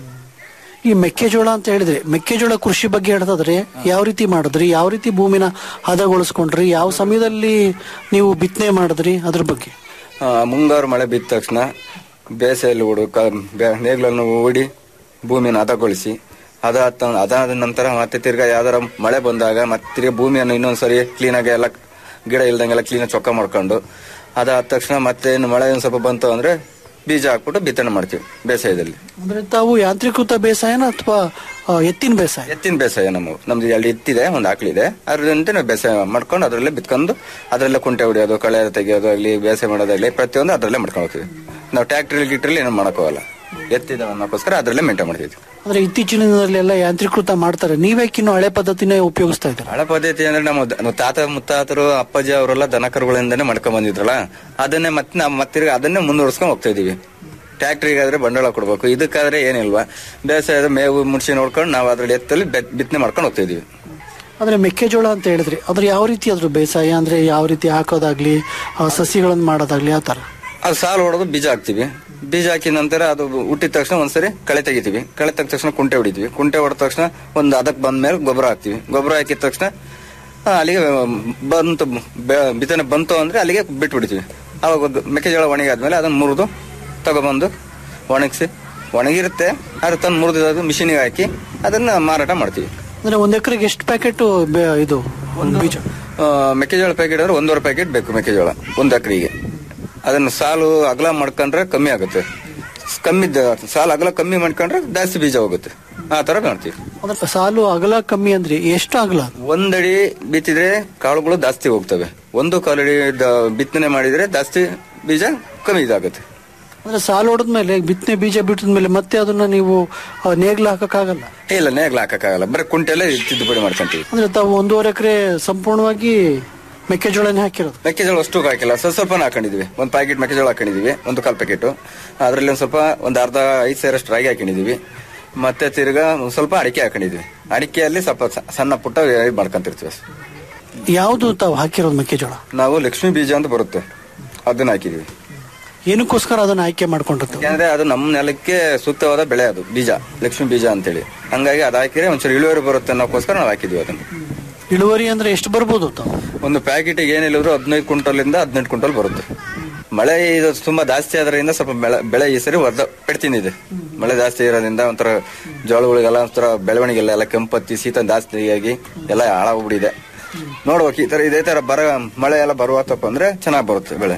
ಈ ಮೆಕ್ಕೆಜೋಳ ಅಂತ ಹೇಳಿದ್ರೆ ಮೆಕ್ಕೆಜೋಳ ಕೃಷಿ ಬಗ್ಗೆ ಹೇಳೋದಾದ್ರೆ ಯಾವ ರೀತಿ ಮಾಡಿದ್ರಿ ಯಾವ ರೀತಿ ಭೂಮಿನ ಹದಗೊಳಿಸ್ಕೊಂಡ್ರಿ ಯಾವ ಸಮಯದಲ್ಲಿ ನೀವು ಬಿತ್ತನೆ ಮಾಡಿದ್ರಿ ಅದ್ರ ಬಗ್ಗೆ ಆ, ಮುಂಗಾರು ಮಳೆ ಬಿದ್ದ ತಕ್ಷಣ ಬೇಸೆಯಲ್ಲಿ ಹೂಡು ಕ- ಬೆ- ನೇಗಿಲನ್ನು ಹೂಡಿ ಭೂಮಿಯನ್ನು ಹದಗೊಳಿಸಿ ಅದಾದ ಅದಾದ ನಂತರ ಮತ್ತೆ ತಿರ್ಗಾ ಯಾವ್ದಾರ ಮಳೆ ಬಂದಾಗ ಮತ್ತೆ ತಿರ್ಗಾ ಭೂಮಿಯನ್ನು ಇನ್ನೊಂದ್ಸರಿ ಕ್ಲೀನಾಗಿ ಎಲ್ಲ ಗಿಡ ಇಲ್ದಂಗೆಲ್ಲ ಕ್ಲೀನಾಗಿ ಚೊಕ್ಕ ಮಾಡ್ಕೊಂಡು ಅದಾದ ತಕ್ಷಣ ಮತ್ತೆ ಇನ್ನು ಮಳೆ ಒಂದ್ ಸ್ವಲ್ಪ ಬಂತು ಅಂದ್ರೆ ಬೀಜ ಹಾಕ್ಬಿಟ್ಟು ಬಿತ್ತನೆ ಮಾಡ್ತೀವಿ ಬೇಸಾಯದಲ್ಲಿ ಅಂದ್ರೆ ತಾವು ಯಾಂತ್ರೀಕೃತ ಬೇಸಾಯನ ಅಥವಾ ಎತ್ತಿನ ಬೇಸಾಯ ಎತ್ತಿನ ಬೇಸಾಯ ನಮ್ಮ ನಮ್ದು ಎರಡು ಎತ್ತಿದೆ ಒಂದು ಆಕಳಿದೆ ಅದರಿಂದ ನಾವು ಬೇಸಾಯ ಮಾಡ್ಕೊಂಡು ಅದರಲ್ಲೇ ಬಿತ್ಕೊಂಡು ಅದರಲ್ಲೇ ಕುಂಟೆ ಹೊಡಿಯೋದು ಕಳೆ ತೆಗೆಯೋದು ಆಗಲಿ ಬೇಸಾಯ ಮಾಡೋದಾಗ್ಲಿ ಪ್ರತಿಯೊಂದು ಅದರಲ್ಲೇ ಮಾಡ್ಕೊಂಡು ಹೋಗ್ತೀವಿ ನಾವು ಟ್ಯಾಕ್ಟ್ರಿ ಗಿಟ್ರಲ್ಲಿ ಏನು ಮಾಡೋಕ್ಕೋಗಲ್ಲ ಎತ್ತಿದ ಅನ್ನೋಕ್ಕೋಸ್ಕರ ಅದರಲ್ಲೇ ಮೇಂಟೈನ್ ಮಾಡ್ತೀವಿ ಅಂದ್ರೆ ಇತ್ತೀಚಿನ ದಿನದಲ್ಲೆಲ್ಲ ಯಾಂತ್ರೀಕೃತ ಮಾಡ್ತಾರೆ ನೀವೇಕಿನ್ನು ಹಳೆ ಪದ್ಧತಿನೇ ಉಪಯೋಗಿಸ್ತಾ ಇದ್ದೀರಾ ಹಳೆ ಪದ್ಧತಿ ಅಂದ್ರೆ ನಮ್ಮ ದ- ನಮ್ಮ ತಾತ ಮುತ್ತಾತರು ಅಪ್ಪಾಜಿ ಅವರೆಲ್ಲ ದನ ಕರುಗಳಿಂದಾನೇ ಮಾಡ್ಕೊಂಡ್ ಬಂದಿದ್ರಲ್ಲ ಅದನ್ನೇ ಮತ್ತೆ ನಾವು ಮತ್ತೆ ಅದನ್ನೇ ಮುಂದುವರ್ಸ್ಕೊಂಡ್ ಹೋಗ್ತಾ ಇದೀವಿ ಟ್ಯಾಕ್ಟ್ರಿಗಾದ್ರೆ ಬಂಡವಾಳ ಕೊಡ್ಬೇಕು ಇದಕ್ಕಾದ್ರೆ ಏನಿಲ್ವಾ ಬೇಸಾಯದ ಮೇವು ಮುಡ್ಸಿ ನೋಡ್ಕೊಂಡು ನಾವು ಅದ್ರಲ್ಲಿ ಎತ್ತಲ್ಲಿ ಬೆತ್- ಬಿತ್ತನೆ ಮಾಡ್ಕೊಂಡು ಹೋಗ್ತಾ ಇದೀವಿ ಅಂದ್ರೆ ಮೆಕ್ಕೆಜೋಳ ಅಂತ ಹೇಳಿದ್ರಿ ಅದ್ರ ಯಾವ ರೀತಿ ಅದ್ರ ಬೇಸಾಯ ಅಂದ್ರೆ ಯಾವ ರೀತಿ ಹಾಕೋದಾಗ್ಲಿ ಆ, ಸಸಿಗಳನ್ನ ಮಾಡೋದಾಗ್ಲಿ ಆ ತರ ಅದು ಸಾಲು ಹೊಡೆದು ಬೀಜ ಹಾಕ್ತಿವಿ ಬೀಜ ಹಾಕಿದ ನಂತರ ಅದು ಹುಟ್ಟಿದ ತಕ್ಷಣ ಒಂದ್ಸರಿ ಕಳೆ ತೆಗಿತೀವಿ ಕಳೆ ತೆಗೆದ ತಕ್ಷಣ ಕುಂಟೆ ಹೊಡಿತೀವಿ ಕುಂಟೆ ಹೊಡೆದ ತಕ್ಷಣ ಒಂದು ಅದಕ್ಕೆ ಬಂದ್ಮೇಲೆ ಗೊಬ್ಬರ ಹಾಕ್ತಿವಿ ಗೊಬ್ಬರ ಹಾಕಿದ ತಕ್ಷಣ ಆ, ಅಲ್ಲಿಗೆ ಬಂತು ಬೆ- ಬಿತ್ತನೆ ಬಂತು ಅಂದ್ರೆ ಅಲ್ಲಿಗೆ ಬಿಟ್ಬಿಡ್ತೀವಿ ಅವಾಗ ಒಂದು ಮೆಕ್ಕೆಜೋಳ ಒಣಗಾದ್ಮೇಲೆ ಅದನ್ನ ಮುರಿದು ತಗೊಬಂದು ಒಣಗಿಸಿ ಒಣಗಿರುತ್ತೆ ಅದು ತಂದು ಮುರಿದು ಮಿಷಿನಿಗೆ ಹಾಕಿ ಅದನ್ನ ಮಾರಾಟ ಮಾಡ್ತೀವಿ ಅಂದ್ರೆ ಒಂದ್ ಎಕರೆಗೆ ಎಷ್ಟು ಪ್ಯಾಕೆಟ್ ಇದು ಒಂದು ಬೀಜ ಆ, ಮೆಕ್ಕೆಜೋಳ ಪ್ಯಾಕೆಟ್ ಅಂದ್ರೆ ಒಂದೂವರೆ ಪ್ಯಾಕೆಟ್ ಬೇಕು ಮೆಕ್ಕೆಜೋಳ ಒಂದು ಎಕರೆಗೆ ಅದನ್ನ ಸಾಲು ಅಗಲ ಮಾಡ್ಕೊಂಡ್ರೆ ಕಮ್ಮಿ ಆಗುತ್ತೆ ಕಮ್ಮಿ ದ- ಸಾಲು ಅಗಲ ಕಮ್ಮಿ ಮಾಡ್ಕೊಂಡ್ರೆ ಜಾಸ್ತಿ ಬೀಜ ಹೋಗುತ್ತೆ ಆ ತರ ಮಾಡ್ತೀವಿ ಅಂದ್ರೆ ಸಾಲು ಅಗಲ ಕಮ್ಮಿ ಅಂದ್ರೆ ಎಷ್ಟು ಅಗಲ ಒಂದಡಿ ಬಿತ್ತಿದ್ರೆ ಕಾಳುಗಳು ಜಾಸ್ತಿ ಹೋಗ್ತವೆ ಒಂದು ಕಾಲಡಿ ದ- ಬಿತ್ತನೆ ಮಾಡಿದ್ರೆ ಜಾಸ್ತಿ ಬೀಜ ಕಮ್ಮಿ ಇದಾಗುತ್ತೆ ಅಂದ್ರೆ ಸಾಲು ಹೊಡೆದ್ಮೇಲೆ ಬಿತ್ತನೆ ಬೀಜ ಬಿಟ್ಟಿದ್ಮೇಲೆ ಮತ್ತೆ ಅದನ್ನ ನೀವು ಆ, ನೇಗ್ಲು ಹಾಕಕ್ಕಾಗಲ್ಲ ಇಲ್ಲ ನೇಗ್ಲ ಹಾಕಕ್ಕಾಗಲ್ಲ ಬರೀ ಕುಂಟೆಲ್ಲ ತಿದ್ದುಪಡಿ ಮಾಡ್ಕೊಂತೀವಿ ಅಂದ್ರೆ ತಾವು ಒಂದೂವರೆ ಎಕರೆ ಸಂಪೂರ್ಣವಾಗಿ ಮೆಕ್ಕೆಜೋಳನೇ ಹಾಕಿರೋದು ಮೆಕ್ಕೆಜೋಳ ಅಷ್ಟು ಹಾಕಿಲ್ಲ ಸ್ವಲ್ಪ ಸ್ವಲ್ಪ ಹಾಕೊಂಡಿದೀವಿ ಒಂದು ಪ್ಯಾಕೆಟ್ ಮೆಕ್ಕೆಜೋಳ ಹಾಕೊಂಡಿದೀವಿ ಒಂದು ಕಾಲ್ ಪ್ಯಾಕೆಟ್ ಅದರಲ್ಲಿ ಒಂದು ಸ್ವಲ್ಪ ಒಂದು ಅರ್ಧ ಐದು ಸೇರಷ್ಟು ರಾಗಿ ಹಾಕೊಂಡಿದೀವಿ ಮತ್ತೆ ತಿರ್ಗಾ ಒಂದ್ ಸ್ವಲ್ಪ ಅಡಿಕೆ ಹಾಕೊಂಡಿದೀವಿ ಅಡಿಕೆಯಲ್ಲಿ ಸ್ವಲ್ಪ ಸ- ಸಣ್ಣ ಪುಟ್ಟ ಇದ್ ಮಾಡ್ಕೊಂತಿರ್ತೀವಿ ಅಷ್ಟೇ. ಯಾವುದು ತಾವು ಹಾಕಿರೋದು ಮೆಕ್ಕೆಜೋಳ ನಾವು ಲಕ್ಷ್ಮೀ ಬೀಜ ಅಂತ ಬರುತ್ತೆ ಅದನ್ನ ಹಾಕಿದೀವಿ ಏನಕ್ಕೋಸ್ಕರ ಅದನ್ನ ಆಯ್ಕೆ ಮಾಡ್ಕೊಂಡಿರ್ತೀವಿ ಯಾಕಂದ್ರೆ ಅದು ನಮ್ಮ ನೆಲಕ್ಕೆ ಸೂಕ್ತವಾದ ಬೆಳೆ ಅದು ಬೀಜ ಲಕ್ಷ್ಮೀ ಬೀಜ ಅಂತೇಳಿ ಹಂಗಾಗಿ ಅದು ಹಾಕಿದ್ರೆ ಒಂಚೂರು ಇಳುವರಿ ಬರುತ್ತೆ ಅನ್ನೋಕ್ಕೋಸ್ಕರ ನಾವು ಹಾಕಿದ್ವಿ ಅದನ್ನ ಇಳುವರಿ ಅಂದ್ರೆ ಎಷ್ಟು ಬರ್ಬೋದು ತಾವು ಒಂದು ಪ್ಯಾಕೆಟಿಗೆ ಏನಿಲ್ಲದ್ರು ಹದಿನೈದು ಕ್ವಿಂಟಲ್ ಇಂದ ಹದಿನೆಂಟು ಕ್ವಿಂಟಲ್ ಬರುತ್ತೆ ಮಳೆ ಇದು ತುಂಬಾ ಜಾಸ್ತಿ ಆದ್ರಿಂದ ಸ್ವಲ್ಪ ಬೆಳೆ ಬೆಳೆ ಈ ಸರಿ ವರ್ಧ ಪೆಡ್ತಿನಿದೆ ಮಳೆ ಜಾಸ್ತಿ ಇರೋದ್ರಿಂದ ಒಂಥರ ಜೋಳಗಳಿಗೆಲ್ಲ ಒಂಥರ ಬೆಳವಣಿಗೆಲ್ಲ ಎಲ್ಲ ಕೆಂಪತ್ತಿ ಶೀತ ಜಾಸ್ತಿ ಆಗಿ ಎಲ್ಲ ಹಾಳಾಗ್ಬಿಟ್ಟಿದೆ ನೋಡ್ಬೇಕು ಈ ತರ ಇದೇ ತರ ಬರ ಮಳೆ ಎಲ್ಲ ಬರುವತ್ತಪ್ಪ ಅಂದ್ರೆ ಚೆನ್ನಾಗಿ ಬರುತ್ತೆ ಬೆಳೆ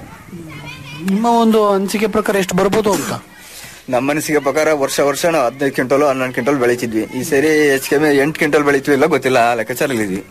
ನಿಮ್ಮ ಒಂದು ಅನಿಸಿಕೆ ಪ್ರಕಾರ ಎಷ್ಟು ಬರ್ಬೋದು ಅಂತ ನಮ್ಮ ಮನಸ್ಸಿಗೆ ಪ್ರಕಾರ ವರ್ಷ ವರ್ಷ ನಾವು ಹದಿನೈದು ಕ್ವಿಂಟಲ್ ಹನ್ನೊಂದು ಕ್ವಿಂಟಲ್ ಬೆಳಿತಿದ್ವಿ ಈ ಸರಿ ಹೆಚ್ಚು ಕಮ್ಮಿ ಎಂಟು ಕ್ವಿಂಟಲ್ ಬೆಳಿತೀವಿ ಇಲ್ಲ ಗೊತ್ತಿಲ್ಲ ಆ ಲೆಕ್ಕಾಚಾರಲ್ಲಿದ್ವಿ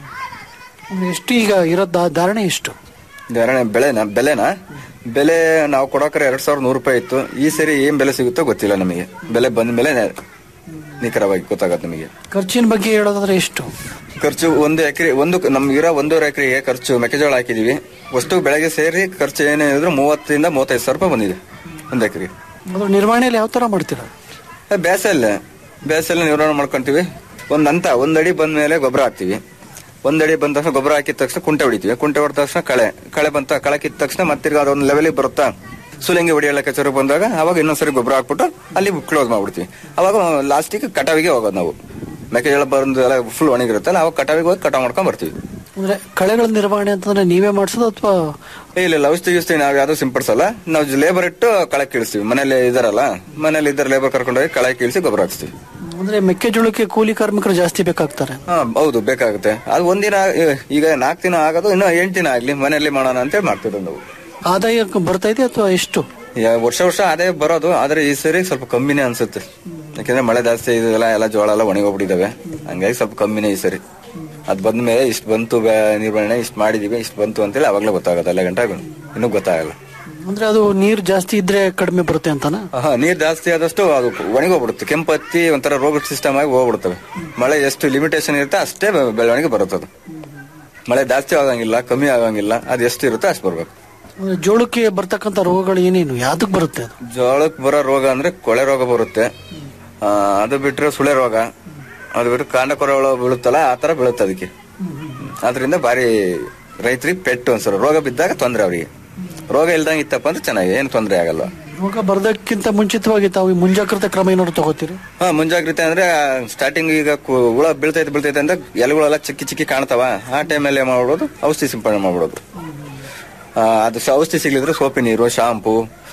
ಅಂದ್ರೆ ಎಷ್ಟು ಈಗ ಇರೋ ದಾ- ಧಾರಣೆ ಎಷ್ಟು ಧಾರಣೆ ಬೆಳೆನ ಬೆಲೆನ ಬೆಲೆ ನಾವು ಕೊಡೋಕ್ರೆ ಎರಡ್ ಸಾವಿರದ ನೂರು ರೂಪಾಯಿ ಇತ್ತು ಈ ಸರಿ ಏನ್ ಬೆಲೆ ಸಿಗುತ್ತೋ ಗೊತ್ತಿಲ್ಲ ನಮಗೆ ಬೆಲೆ ಬಂದ ಮೇಲೆ ನಿಖರವಾಗಿ ಗೊತ್ತಾಗತ್ತೆ ನಮಗೆ ಖರ್ಚಿನ ಬಗ್ಗೆ ಹೇಳೋದಾದ್ರೆ ಎಷ್ಟು ಖರ್ಚು ಒಂದು ಎಕರೆ ಒಂದು ನಮ್ಗಿರೋ ಒಂದೂವರೆ ಎಕರೆಗೆ ಖರ್ಚು ಮೆಕ್ಕೆಜೋಳ ಹಾಕಿದೀವಿ ಅಷ್ಟು ಬೆಳೆಗೆ ಸೇರಿ ಖರ್ಚು ಏನೇ ಇದ್ರು ಮೂವತ್ತರಿಂದ ಮೂವತ್ತೈದು ಸಾವಿರ ರೂಪಾಯಿ ಬಂದಿದೆ ಒಂದು ಎಕರೆಗೆ ಅದ್ರ ನಿರ್ವಹಣೆಯಲ್ಲಿ ಯಾವ ತರ ಮಾಡ್ತೀರಾ ಬೇಸಲ್ಲೇ ಬೇಸಲ್ಲಿ ನಿರ್ವಹಣೆ ಮಾಡ್ಕೊಂತೀವಿ ಒಂದ್ ಹಂತ ಒಂದ್ ಅಡಿ ಬಂದ ಮೇಲೆ ಗೊಬ್ಬರ ಹಾಕ್ತಿವಿ ಒಂದಡಿ ಬಂದ ತಕ್ಷಣ ಗೊಬ್ಬರ ಹಾಕಿದ ತಕ್ಷಣ ಕುಂಟೆ ಹೊಡಿತೀವಿ ಕುಂಟೆ ಹೊಡೆದ ತಕ್ಷಣ ಕಳೆ ಕಳೆ ಬಂತ ಕಳೆ ಕಿತ್ತ ತಕ್ಷಣ ಮತ್ತೆ ತಿರ್ಗಾ ಅದೊಂದು ಲೆವೆಲಿಗೆ ಬರುತ್ತಾ ಸುಲಂಗಿ ಹೊಡಿಯಲ್ಲ ಚರು ಬಂದಾಗ ಅವಾಗ ಇನ್ನೊಂದ್ಸರಿ ಗೊಬ್ಬರ ಹಾಕ್ಬಿಟ್ಟು ಅಲ್ಲಿ ಕ್ಲೋಸ್ ಮಾಡ್ಬಿಡ್ತೀವಿ ಅವಾಗ ಲಾಸ್ಟಿಗೆ ಕಟಾವಿಗೆ ಹೋಗೋದು ನಾವು ಮೆಕ್ಕೆಜೋಳ ಬಂದು ಎಲ್ಲ ಫುಲ್ ಒಣಗಿರುತ್ತಲ್ಲ ಅವಾಗ ಕಟಾವಿಗೆ ಹೋಗಿ ಕಟಾವ್ ಮಾಡ್ಕೊಂಡ್ ಬರ್ತೀವಿ ಅಂದ್ರೆ ಕಳೆಗಳ ನಿರ್ವಹಣೆ ಅಂತಂದ್ರೆ ನೀವೇ ಮಾಡಿಸೋದು ಅಥವಾ ಏ, ಇಲ್ಲ ಇಲ್ಲ ಔಷಧಿ ಗಿಷ್ಧಿ ನಾವ್ ಯಾವ್ದು ಸಿಂಪಡಿಸಲ್ಲ ನಾವು ಲೇಬರ್ ಇಟ್ಟು ಕಳೆ ಕೀಳಿಸ್ತೀವಿ ಮನೇಲಿ ಇದಾರಲ್ಲ ಮನೇಲಿ ಇದ್ದಾರೆ ಲೇಬರ್ ಕರ್ಕೊಂಡೋಗಿ ಕಳೆ ಕೀಳಿಸಿ ಗೊಬ್ಬರ ಹಾಕ್ಸ್ತೀವಿ ಅಂದ್ರೆ ಮೆಕ್ಕೆಜೋಳಕ್ಕೆ ಕೂಲಿ ಕಾರ್ಮಿಕರು ಜಾಸ್ತಿ ಬೇಕಾಗ್ತಾರೆ ಹಾ ಹೌದು ಬೇಕಾಗುತ್ತೆ ಅದು ಒಂದಿನ ಈ- ಈಗ ನಾಲ್ಕು ದಿನ ಆಗೋದು ಇನ್ನು ಎಂಟು ದಿನ ಆಗ್ಲಿ ಮನೆಯಲ್ಲಿ ಮಾಡೋಣ ಅಂತೇಳಿ ಮಾಡ್ತಿರೋದು ನಾವು ಆದಾಯ ಬರ್ತಾ ಇದೆ ಅಥವಾ ಎಷ್ಟು ಯಾ- ವರ್ಷ ವರ್ಷ ಅದೇ ಬರೋದು ಆದ್ರೆ ಈ ಸರಿ ಸ್ವಲ್ಪ ಕಮ್ಮಿನೇ ಅನ್ಸುತ್ತೆ ಯಾಕಂದ್ರೆ ಮಳೆ ಜಾಸ್ತಿ ಇದೆಲ್ಲ ಎಲ್ಲ ಜೋಳ ಎಲ್ಲ ಒಣಗೋಗ್ಬಿಟ್ಟಿದಾವೆ ಹಂಗಾಗಿ ಸ್ವಲ್ಪ ಕಮ್ಮಿನೇ ಈ ಸರಿ ಅದ್ ಬಂದ್ಮೇಲೆ ಇಷ್ಟು ಬಂತು ಬೆ- ನಿರ್ವಹಣೆ ಇಷ್ಟು ಮಾಡಿದೀವಿ ಇಷ್ಟು ಬಂತು ಅಂತೇಳಿ ಅವಾಗ್ಲೇ ಗೊತ್ತಾಗುತ್ತೆ ಎಲ್ಲ ಗಂಟೆ ಇನ್ನೂ ಗೊತ್ತಾಗಲ್ಲ ಅಂದ್ರೆ ಅದು ನೀರು ಜಾಸ್ತಿ ಇದ್ರೆ ಕಡಿಮೆ ಬರುತ್ತೆ ಅಂತಾನ ಹಾ ನೀರ್ ಜಾಸ್ತಿ ಆದಷ್ಟು ಅದು ಒಣಗೋಗ್ಬಿಡುತ್ತೆ ಕೆಂಪು ಹತ್ತಿ ಒಂಥರ ರೋಗ ಸಿಸ್ಟಮ್ ಆಗಿ ಹೋಗ್ಬಿಡ್ತವೆ ಮಳೆ ಎಷ್ಟು ಲಿಮಿಟೇಷನ್ ಇರುತ್ತೆ ಅಷ್ಟೇ ಬೆ- ಬೆಳವಣಿಗೆ ಬರುತ್ತೆ ಅದು ಮಳೆ ಜಾಸ್ತಿ ಆಗಂಗಿಲ್ಲ ಕಮ್ಮಿ ಆಗಂಗಿಲ್ಲ ಅದು ಎಷ್ಟು ಇರುತ್ತೆ ಅಷ್ಟು ಬರ್ಬೇಕು ಅಂದ್ರೆ ಜೋಳಕ್ಕೆ ಬರ್ತಕ್ಕಂಥ ರೋಗಗಳು ಏನೇನು ಯಾವ್ದಕ್ ಬರುತ್ತೆ ಅದು ಜೋಳಕ್ಕೆ ಬರೋ ರೋಗ ಅಂದ್ರೆ ಕೊಳೆ ರೋಗ ಬರುತ್ತೆ ಆ, ಅದು ಬಿಟ್ರೆ ಸುಳೆ ರೋಗ ಅದು ಬಿಟ್ರೆ ಕಾಂಡ ಕೊರ ಹುಳ ಬೀಳುತ್ತಲ್ಲ ಆ ತರ ಬೀಳುತ್ತೆ ಅದಕ್ಕೆ ಅದರಿಂದ ಭಾರಿ ರೈತರಿಗೆ ಪೆಟ್ಟು ಅನ್ಸರು ರೋಗ ಬಿದ್ದಾಗ ತೊಂದ್ರೆ ಅವರಿಗೆ ರೋಗ ಇಲ್ದಂಗೆ ಇತ್ತಪ್ಪ ಅಂದ್ರೆ ಚೆನ್ನಾಗಿ ಏನು ತೊಂದರೆ ಆಗಲ್ಲ ರೋಗ ಬರೋದಕ್ಕಿಂತ ಮುಂಚಿತವಾಗಿ ತಾವು ಈ ಮುಂಜಾಗ್ರತೆ ಕ್ರಮ ಏನಾದ್ರು ತಗೋತೀರಿ ಹಾ ಮುಂಜಾಗ್ರತೆ ಅಂದ್ರೆ ಸ್ಟಾರ್ಟಿಂಗ್ ಈಗ ಕು- ಹುಳ ಬೀಳ್ತೈತೆ ಬೀಳ್ತೈತೆ ಅಂದ್ರೆ ಎಲೆಗಳೆಲ್ಲ ಚಿಕ್ಕಿ ಚಿಕ್ಕಿ ಕಾಣ್ತಾವ ಆ ಟೈಮಲ್ಲಿ ಏನ್ ಮಾಡ್ಬಿಡೋದು ಔಷಧಿ ಸಿಂಪಡಣೆ ಮಾಡ್ಬಿಡೋದು ಆ, ಅದು ಸ- ಔಷಧಿ ಸಿಗ್ಲಿದ್ರೆ ಸೋಪಿ ನೀರು ಶಾಂಪು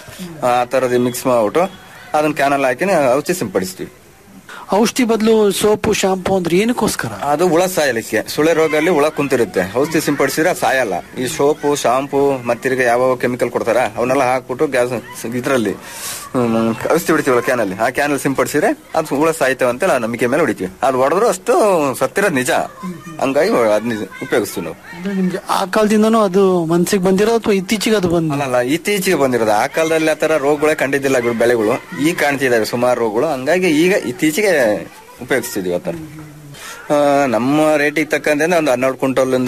ಆ ತರದ್ ಮಿಕ್ಸ್ ಮಾಡ್ಬಿಟ್ಟು ಅದನ್ನ ಕ್ಯಾನಲ್ ಹಾಕಿ ಔಷಧಿ ಸಿಂಪಡಿಸ್ತೀವಿ ಔಷಧಿ ಬದಲು ಸೋಪು ಶಾಂಪು ಅಂದ್ರೆ ಏನಕ್ಕೋಸ್ಕರ ಅದು ಹುಳ ಸಾಯಲಿಕ್ಕೆ ಸುಳೆ ರೋಗಲ್ಲಿ ಹುಳ ಕುಂತಿರುತ್ತೆ ಔಷಧಿ ಸಿಂಪಡಿಸಿದ್ರೆ ಅದು ಸಾಯಲ್ಲ ಈ ಸೋಪು ಶಾಂಪು ಮತ್ತಿರ್ಗ ಯಾವ ಕೆಮಿಕಲ್ ಕೊಡ್ತಾರ ಅವನ್ನೆಲ್ಲ ಹಾಕ್ಬಿಟ್ಟು ಗ್ಯಾಸ್ ಇದ್ರಲ್ಲಿ ಹ್ಮ್, ಔಷಧಿ ಹೊಡಿತೀವಲ್ಲ ಕ್ಯಾನಲ್ಲಿ ಆ ಕ್ಯಾನಲ್ ಸಿಂಪಡಿಸಿದ್ರೆ ಅದು ಹುಳ ಸಾಯ್ತೇವೆ ಅಂತ ನಾವು ನಂಬಿಕೆ ಮೇಲೆ ಹೊಡಿತೀವಿ ಅದು ಹೊಡೆದ್ರು ಅಷ್ಟು ಸತ್ತಿರೋದು ನಿಜ ಹಂಗಾಗಿ ಅದನ್ನ ಉಪಯೋಗಿಸ್ತೀವಿ ನಾವು ಅಂದ್ರೆ ನಿಮ್ಗೆ ಆ ಕಾಲದಿಂದನೂ ಅದು ಮನ್ಸಿಗೆ ಬಂದಿರೋ ಅಥವಾ ಇತ್ತೀಚೆಗೆ ಅದು ಬಂದ ಅಲ್ಲ ಇತ್ತೀಚೆಗೆ ಬಂದಿರೋದು ಆ ಕಾಲದಲ್ಲಿ ಆ ತರ ರೋಗಗಳೇ ಕಂಡಿದ್ದಿಲ್ಲ ಇವು ಬೆಳೆಗಳು ಈಗ ಕಾಣ್ತಿದಾವೆ ಸುಮಾರು ರೋಗಗಳು ಹಂಗಾಗಿ ಈಗ ಇತ್ತೀಚೆಗೆ ಉಪಯೋಗಿಸ್ತಿದೀವಿ ಆ ಥರ ಆ, ನಮ್ಮ ರೇಟಿಗೆ ತಕ್ಕಂತೆ ಒಂದು ಹನ್ನೆರಡು ಕ್ವಿಂಟಲ್ನಿಂದ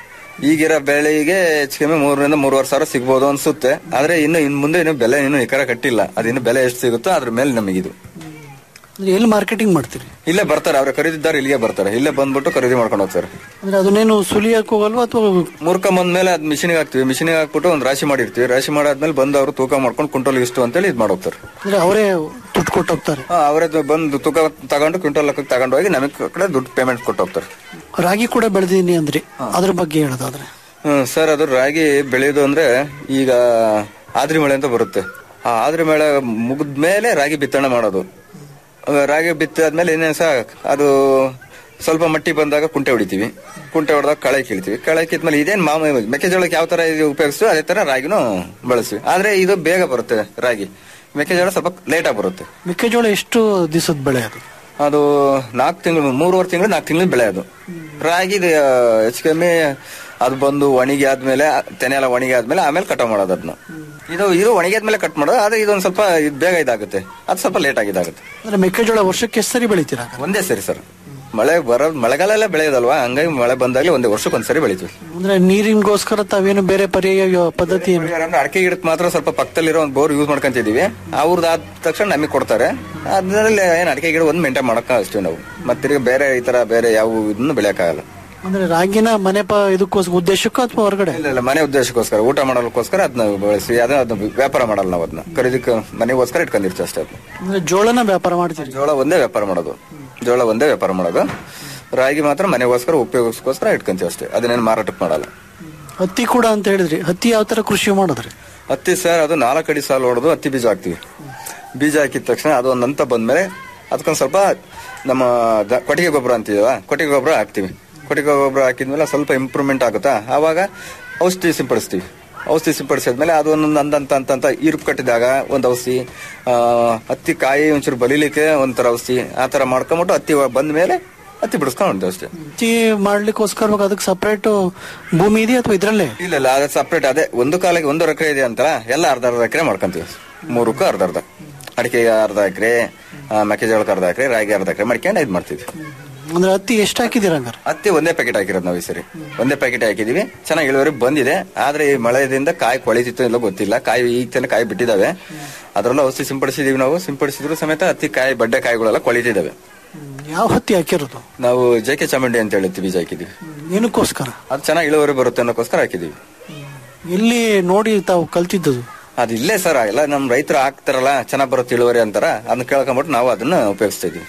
ಈಗಿರೋ ಬೆಳೆಗೆ ಹೆಚ್ಚು ಕಮ್ಮಿ ಮೂರರಿಂದ ಮೂರುವರೆ ಸಾವಿರ ಸಿಗ್ಬೋದು ಅನ್ಸುತ್ತೆ ಆದ್ರೆ ಇನ್ನು ಇನ್ ಮುಂದೆ ಇನ್ನು ಬೆಲೆ ಇನ್ನು ನಿಖರ ಕಟ್ಟಿಲ್ಲ ಅದಿನ್ನು ಬೆಲೆ ಎಷ್ಟು ಸಿಗುತ್ತೋ ಅದ್ರ ಮೇಲೆ ನಮಗಿದು ಅಂದ್ರೆ ಎಲ್ಲಿ ಮಾರ್ಕೆಟಿಂಗ್ ಮಾಡ್ತೀರಿ ಇಲ್ಲೇ ಬರ್ತಾರೆ ಅವ್ರ ಖರೀದಿದ್ದಾರೆ ಇಲ್ಲಿಗೆ ಬರ್ತಾರೆ ಇಲ್ಲೇ ಬಂದ್ಬಿಟ್ಟು ಖರೀದಿ ಮಾಡ್ಕೊಂಡು ಹೋಗ್ತಾರೆ ಅಂದ್ರೆ ಅದನ್ನೇನು ಸುಲಿಯಕ್ ಹೋಗಲ್ವಾ ಅಥವಾ ಮುರ್ಕ ಬಂದ್ಮೇಲೆ ಅದ್ ಮಿಷಿನಿಗೆ ಹಾಕ್ತಿವಿ ಮಿಷಿನಿಗೆ ಹಾಕ್ಬಿಟ್ಟು ಒಂದು ರಾಶಿ ಮಾಡಿರ್ತೀವಿ ರಾಶಿ ಮಾಡಾದ್ಮೇಲೆ ಬಂದು ಅವರು ತೂಕ ಮಾಡ್ಕೊಂಡು ಕ್ವಿಂಟಲ್ ಇಷ್ಟು ಅಂತೇಳಿ ಇದು ಮಾಡೋಗ್ತಾರೆ ಅಂದ್ರೆ ಅವರೇ ದುಡ್ಡು ಕೊಟ್ಟು ಹೋಗ್ತಾರೆ ಹಾ, ಅವರೇ ಬಂದು ತೂಕ ತಗೊಂಡು ಕ್ವಿಂಟಲ್ ಲೆಕ್ಕಕ್ಕೆ ತಗೊಂಡು ಹೋಗಿ ನಮಗೆ ಕಡೆ ದುಡ್ಡು ಪೇಮೆಂಟ್ ಕೊಟ್ಟು ಹೋಗ್ತಾರೆ ರಾಗಿ ಕೂಡ ಬೆಳೆದೀನಿ ಅಂದ್ರಿ ಅದ್ರ ಬಗ್ಗೆ ಹೇಳೋದಾದ್ರೆ ಹ್ಮ್ ಸರ್ ಅದು ರಾಗಿ ಬೆಳೆಯೋದು ಅಂದ್ರೆ ಈಗ ಆದ್ರಿ ಮಳೆ ಅಂತ ಬರುತ್ತೆ ಆ ಆದ್ರಿ ಮಳೆ ಮುಗಿದ್ಮೇಲೆ ರಾಗಿ ಬಿತ್ತನೆ ಮಾಡೋದು ಆ, ರಾಗಿ ಬಿತ್ತಾದ್ಮೇಲೆ ಏನೇನು ಸಹ ಅದು ಸ್ವಲ್ಪ ಮಟ್ಟಿ ಬಂದಾಗ ಕುಂಟೆ ಹೊಡಿತೀವಿ ಕುಂಟೆ ಹೊಡೆದಾಗ ಕಳೆ ಕೀಳ್ತೀವಿ ಕಳೆ ಕಿತ್ಮೇಲೆ ಇದೇನ್ ಮಾಮ ಮೆಕ್ಕೆಜೋಳಕ್ಕೆ ಯಾವ ತರ ಇದು ಉಪಯೋಗಿಸ್ತೀವಿ ಅದೇ ತರ ರಾಗಿನೂ ಬಳಸ್ತೀವಿ ಆದ್ರೆ ಇದು ಬೇಗ ಬರುತ್ತೆ ರಾಗಿ ಮೆಕ್ಕೆಜೋಳ ಸ್ವಲ್ಪ ಲೇಟ್ ಆಗಿ ಬರುತ್ತೆ ಮೆಕ್ಕೆಜೋಳ ಎಷ್ಟು ದಿವಸದ ಬೆಳೆ ಅದು ಅದು ನಾಲ್ಕು ತಿಂಗಳು ಮೂರುವರೆ ತಿಂಗಳು ನಾಲ್ಕು ತಿಂಗಳು ಬೆಳೆ ಅದು ರಾಗಿ ಇದು, ಆ, ಹೆಚ್ಚು ಕಮ್ಮಿ ಅದು ಬಂದು ಒಣಗಿ ಆದ್ಮೇಲೆ ತೆನೆ ಎಲ್ಲ ಒಣಗಿ ಆದ್ಮೇಲೆ ಆಮೇಲೆ ಕಟಾವ್ ಮಾಡೋದು ಅದನ್ನ ಇದು ಇದು ಒಣಗಿ ಆದ್ಮೇಲೆ ಕಟ್ ಮಾಡೋದು ಆದ್ರೆ ಇದೊಂದು ಸ್ವಲ್ಪ ಇದು ಬೇಗ ಇದಾಗುತ್ತೆ ಅದು ಸ್ವಲ್ಪ ಲೇಟ್ ಆಗಿ ಇದಾಗುತ್ತೆ ಅಂದ್ರೆ ಮೆಕ್ಕೆಜೋಳ ವರ್ಷಕ್ಕೆ ಎಷ್ಟು ಸರಿ ಬೆಳಿತೀರಾ ಒಂದೇ ಸರಿ ಸರ್ ಮಳೆ ಬರೋ ಮಳೆಗಾಲ ಬೆಳೆಯೋದಲ್ವಾ ಹಂಗಾಗಿ ಮಳೆ ಬಂದಾಗಲೇ ಒಂದೇ ವರ್ಷಕ್ಕೆ ಒಂದ್ಸರಿ ಬೆಳಿತೀವಿ ಅಂದ್ರೆ ನೀರಿಗೋಸ್ಕರ ತಾವೇನು ಬೇರೆ ಪರ್ಯಾಯ ಪದ್ಧತಿ ಏನು ಅಂದ್ರೆ ಅಡಿಕೆ ಗಿಡಕ್ಕೆ ಮಾತ್ರ ಸ್ವಲ್ಪ ಪಕ್ಕದಲ್ಲಿರೋ ಒಂದು ಬೋರ್ ಯೂಸ್ ಮಾಡ್ಕೊಂತಿದೀವಿ ಅವ್ರದ್ದು ಆದ ತಕ್ಷಣ ನಮಗೆ ಕೊಡ್ತಾರೆ ಅದ್ರಲ್ಲಿ ಏನ್ ಅಡಿಕೆ ಗಿಡ ಒಂದು ಮೇಂಟೈನ್ ಮಾಡಕ್ಕ ಅಷ್ಟೇ ನಾವು ಮತ್ತೆ ಬೇರೆ ಈ ತರ ಬೇರೆ ಯಾವ ಇದನ್ನು ಬೆಳೆಯಕ್ಕಾಗಲ್ಲ ಅಂದ್ರೆ ರಾಗಿನ ಮನೆ ಪ ಇದಕ್ಕೋಸ್ಕರ ಉದ್ದೇಶಕ್ಕೂ ಅಥವಾ ಹೊರಗಡೆ ಇಲ್ಲ ಇಲ್ಲ ಮನೆ ಉದ್ದೇಶಕ್ಕೋಸ್ಕರ ಊಟ ಮಾಡೋದಕ್ಕೋಸ್ಕರ ಅದನ್ನ ಬಳಸಿ ಅದನ್ನ ಅದನ್ನ ವ್ಯಾಪಾರ ಮಾಡಲ್ಲ ನಾವು ಅದನ್ನ ಖರೀದಿಕ್ಕೆ ಮನೆಗೋಸ್ಕರ ಇಟ್ಕೊಂಡಿರ್ತೀವಿ ಅಷ್ಟೇ ಅದನ್ನ ಅಂದ್ರೆ ಜೋಳನ ವ್ಯಾಪಾರ ಮಾಡ್ತೀರಿ ಜೋಳ ಒಂದೇ ವ್ಯಾಪಾರ ಮಾಡೋದು ಜೋಳ ಒಂದೇ ವ್ಯಾಪಾರ ಮಾಡೋದು ರಾಗಿ ಮಾತ್ರ ಮನೆಗೋಸ್ಕರ ಉಪಯೋಗಕ್ಕೋಸ್ಕರ ಇಟ್ಕೊಂತೀವಿ ಅಷ್ಟೇ ಅದನ್ನೇನು ಮಾರಾಟಕ್ಕೆ ಮಾಡಲ್ಲ ಹತ್ತಿ ಕೂಡ ಅಂತ ಹೇಳಿದ್ರಿ ಹತ್ತಿ ಯಾವ ತರ ಕೃಷಿ ಮಾಡಿದ್ರಿ ಹತ್ತಿ ಸರ್ ಅದು ನಾಲ್ಕು ಅಡಿ ಸಾಲು ಹೊಡೆದು ಹತ್ತಿ ಬೀಜ ಹಾಕ್ತಿವಿ ಬೀಜ ಹಾಕಿದ ತಕ್ಷಣ ಅದು ಒಂದು ಹಂತ ಬಂದ್ಮೇಲೆ ಅದಕ್ಕೊಂದು ಸ್ವಲ್ಪ ನಮ್ಮ ದ- ಕೊಟ್ಟಿಗೆ ಗೊಬ್ಬರ ಅಂತೀವ ಕೊಟ್ಟಿಗೆ ಗೊಬ್ಬರ ಹಾಕ್ತಿವಿ ಕೊಟ್ಟಿಗೆ ಗೊಬ್ಬರ ಹಾಕಿದ್ಮೇಲೆ ಸ್ವಲ್ಪ ಇಂಪ್ರೂವ್ಮೆಂಟ್ ಆಗುತ್ತಾ ಆವಾಗ ಔಷಧಿ ಸಿಂಪಡಿಸ್ತೀವಿ ಔಷಧಿ ಸಿಂಪಡಿಸಿದ್ಮೇಲೆ ಅದು ಒಂದೊಂದು ಅಂದಂತ ಅಂತ ಅಂತ ಇರುಪು ಕಟ್ಟಿದಾಗ ಒಂದು ಔಷಧಿ ಆ, ಹತ್ತಿ ಕಾಯಿ ಒಂಚೂರು ಬಲಿಲಿಕ್ಕೆ ಒಂಥರ ಔಷಧಿ ಆ ತರ ಮಾಡ್ಕೊಂಬಿಟ್ಟು ಹತ್ತಿ ಬಂದ ಮೇಲೆ ಹತ್ತಿ ಬಿಡಿಸ್ಕೊಂಡು ಅಷ್ಟೇ ಹತ್ತಿ ಮಾಡ್ಲಿಕ್ಕೋಸ್ಕರ ಅದಕ್ಕೆ ಸಪರೇಟ್ ಭೂಮಿ ಇದೆಯಾ ಅಥವಾ ಇದ್ರಲ್ಲೇ ಇಲ್ಲ ಇಲ್ಲ ಅದು ಸಪ್ರೇಟ್ ಅದೇ ಒಂದು ಕಾಲಕ್ಕೆ ಒಂದು ಎಕರೆ ಇದೆ ಅಂತ ಎಲ್ಲ ಅರ್ಧ ಅರ್ಧ ಎಕರೆ ಮಾಡ್ಕೊಂತೀವಿ ಮೂರಕ್ಕೂ ಅರ್ಧ ಅರ್ಧ ಅಡಿಕೆಗೆ ಅರ್ಧ ಎಕರೆ ಮೆಕ್ಕೆಜೋಳಕ್ಕೆ ಅರ್ಧ ಎಕರೆ ರಾಗಿ ಅರ್ಧ ಎಕರೆ ಮಾಡ್ಕೊಂಡು ಇದು ಮಾಡ್ತೀವಿ ಅಂದ್ರೆ ಹತ್ತಿ ಎಷ್ಟು ಹಾಕಿದ್ದೀರ ಹಂಗಾರೆ ಹತ್ತಿ ಒಂದೇ ಪ್ಯಾಕೆಟ್ ಹಾಕಿರೋದು ನಾವು ಈ ಸರಿ ಒಂದೇ ಪ್ಯಾಕೆಟ್ ಹಾಕಿದೀವಿ ಚೆನ್ನಾಗಿ ಇಳುವರಿ ಬಂದಿದೆ ಆದ್ರೆ ಈ ಮಳೆದಿಂದ ಕಾಯಿ ಕೊಳಿತಿತ್ತು ಇಲ್ಲ ಗೊತ್ತಿಲ್ಲ ಕಾಯಿ ಈಗ ತಾನೇ ಕಾಯಿ ಬಿಟ್ಟಿದಾವೆ ಅದರಲ್ಲೂ ಔಷಧಿ ಸಿಂಪಡಿಸಿದೀವಿ ನಾವು ಸಿಂಪಡಿಸಿದ್ರು ಸಮೇತ ಹತ್ತಿ ಕಾಯಿ ಬಡ್ಡೆ ಕಾಯಿಗಳೆಲ್ಲ ಕೊಳಿತಿದಾವೆ ಯಾವ ಹತ್ತಿ ಹಾಕಿರೋದು ನಾವು ಜೆ ಕೆ ಚಾಮುಂಡಿ ಅಂತ ಹೇಳುತ್ತೀವಿ ಬೀಜ ಹಾಕಿದೀವಿ ಏನಕ್ಕೋಸ್ಕರ ಅದು ಚೆನ್ನಾಗಿ ಇಳುವರಿ ಬರುತ್ತೆ ಅನ್ನೋಕ್ಕೋಸ್ಕರ ಹಾಕಿದೀವಿ ಎಲ್ಲಿ ನೋಡಿ ತಾವು ಕಲ್ತಿದ್ದದು ಅದು ಇಲ್ಲೇ ಸರ್ ಎಲ್ಲ ನಮ್ಮ ರೈತರು ಹಾಕ್ತಾರಲ್ಲ ಚೆನ್ನಾಗಿ ಬರುತ್ತೆ ಇಳುವರಿ ಅಂತಾರ ಅದನ್ನ ಕೇಳ್ಕೊಂಬಿಟ್ಟು ನಾವು ಅದನ್ನ ಉಪಯೋಗಿಸ್ತಾ ಇದೀವಿ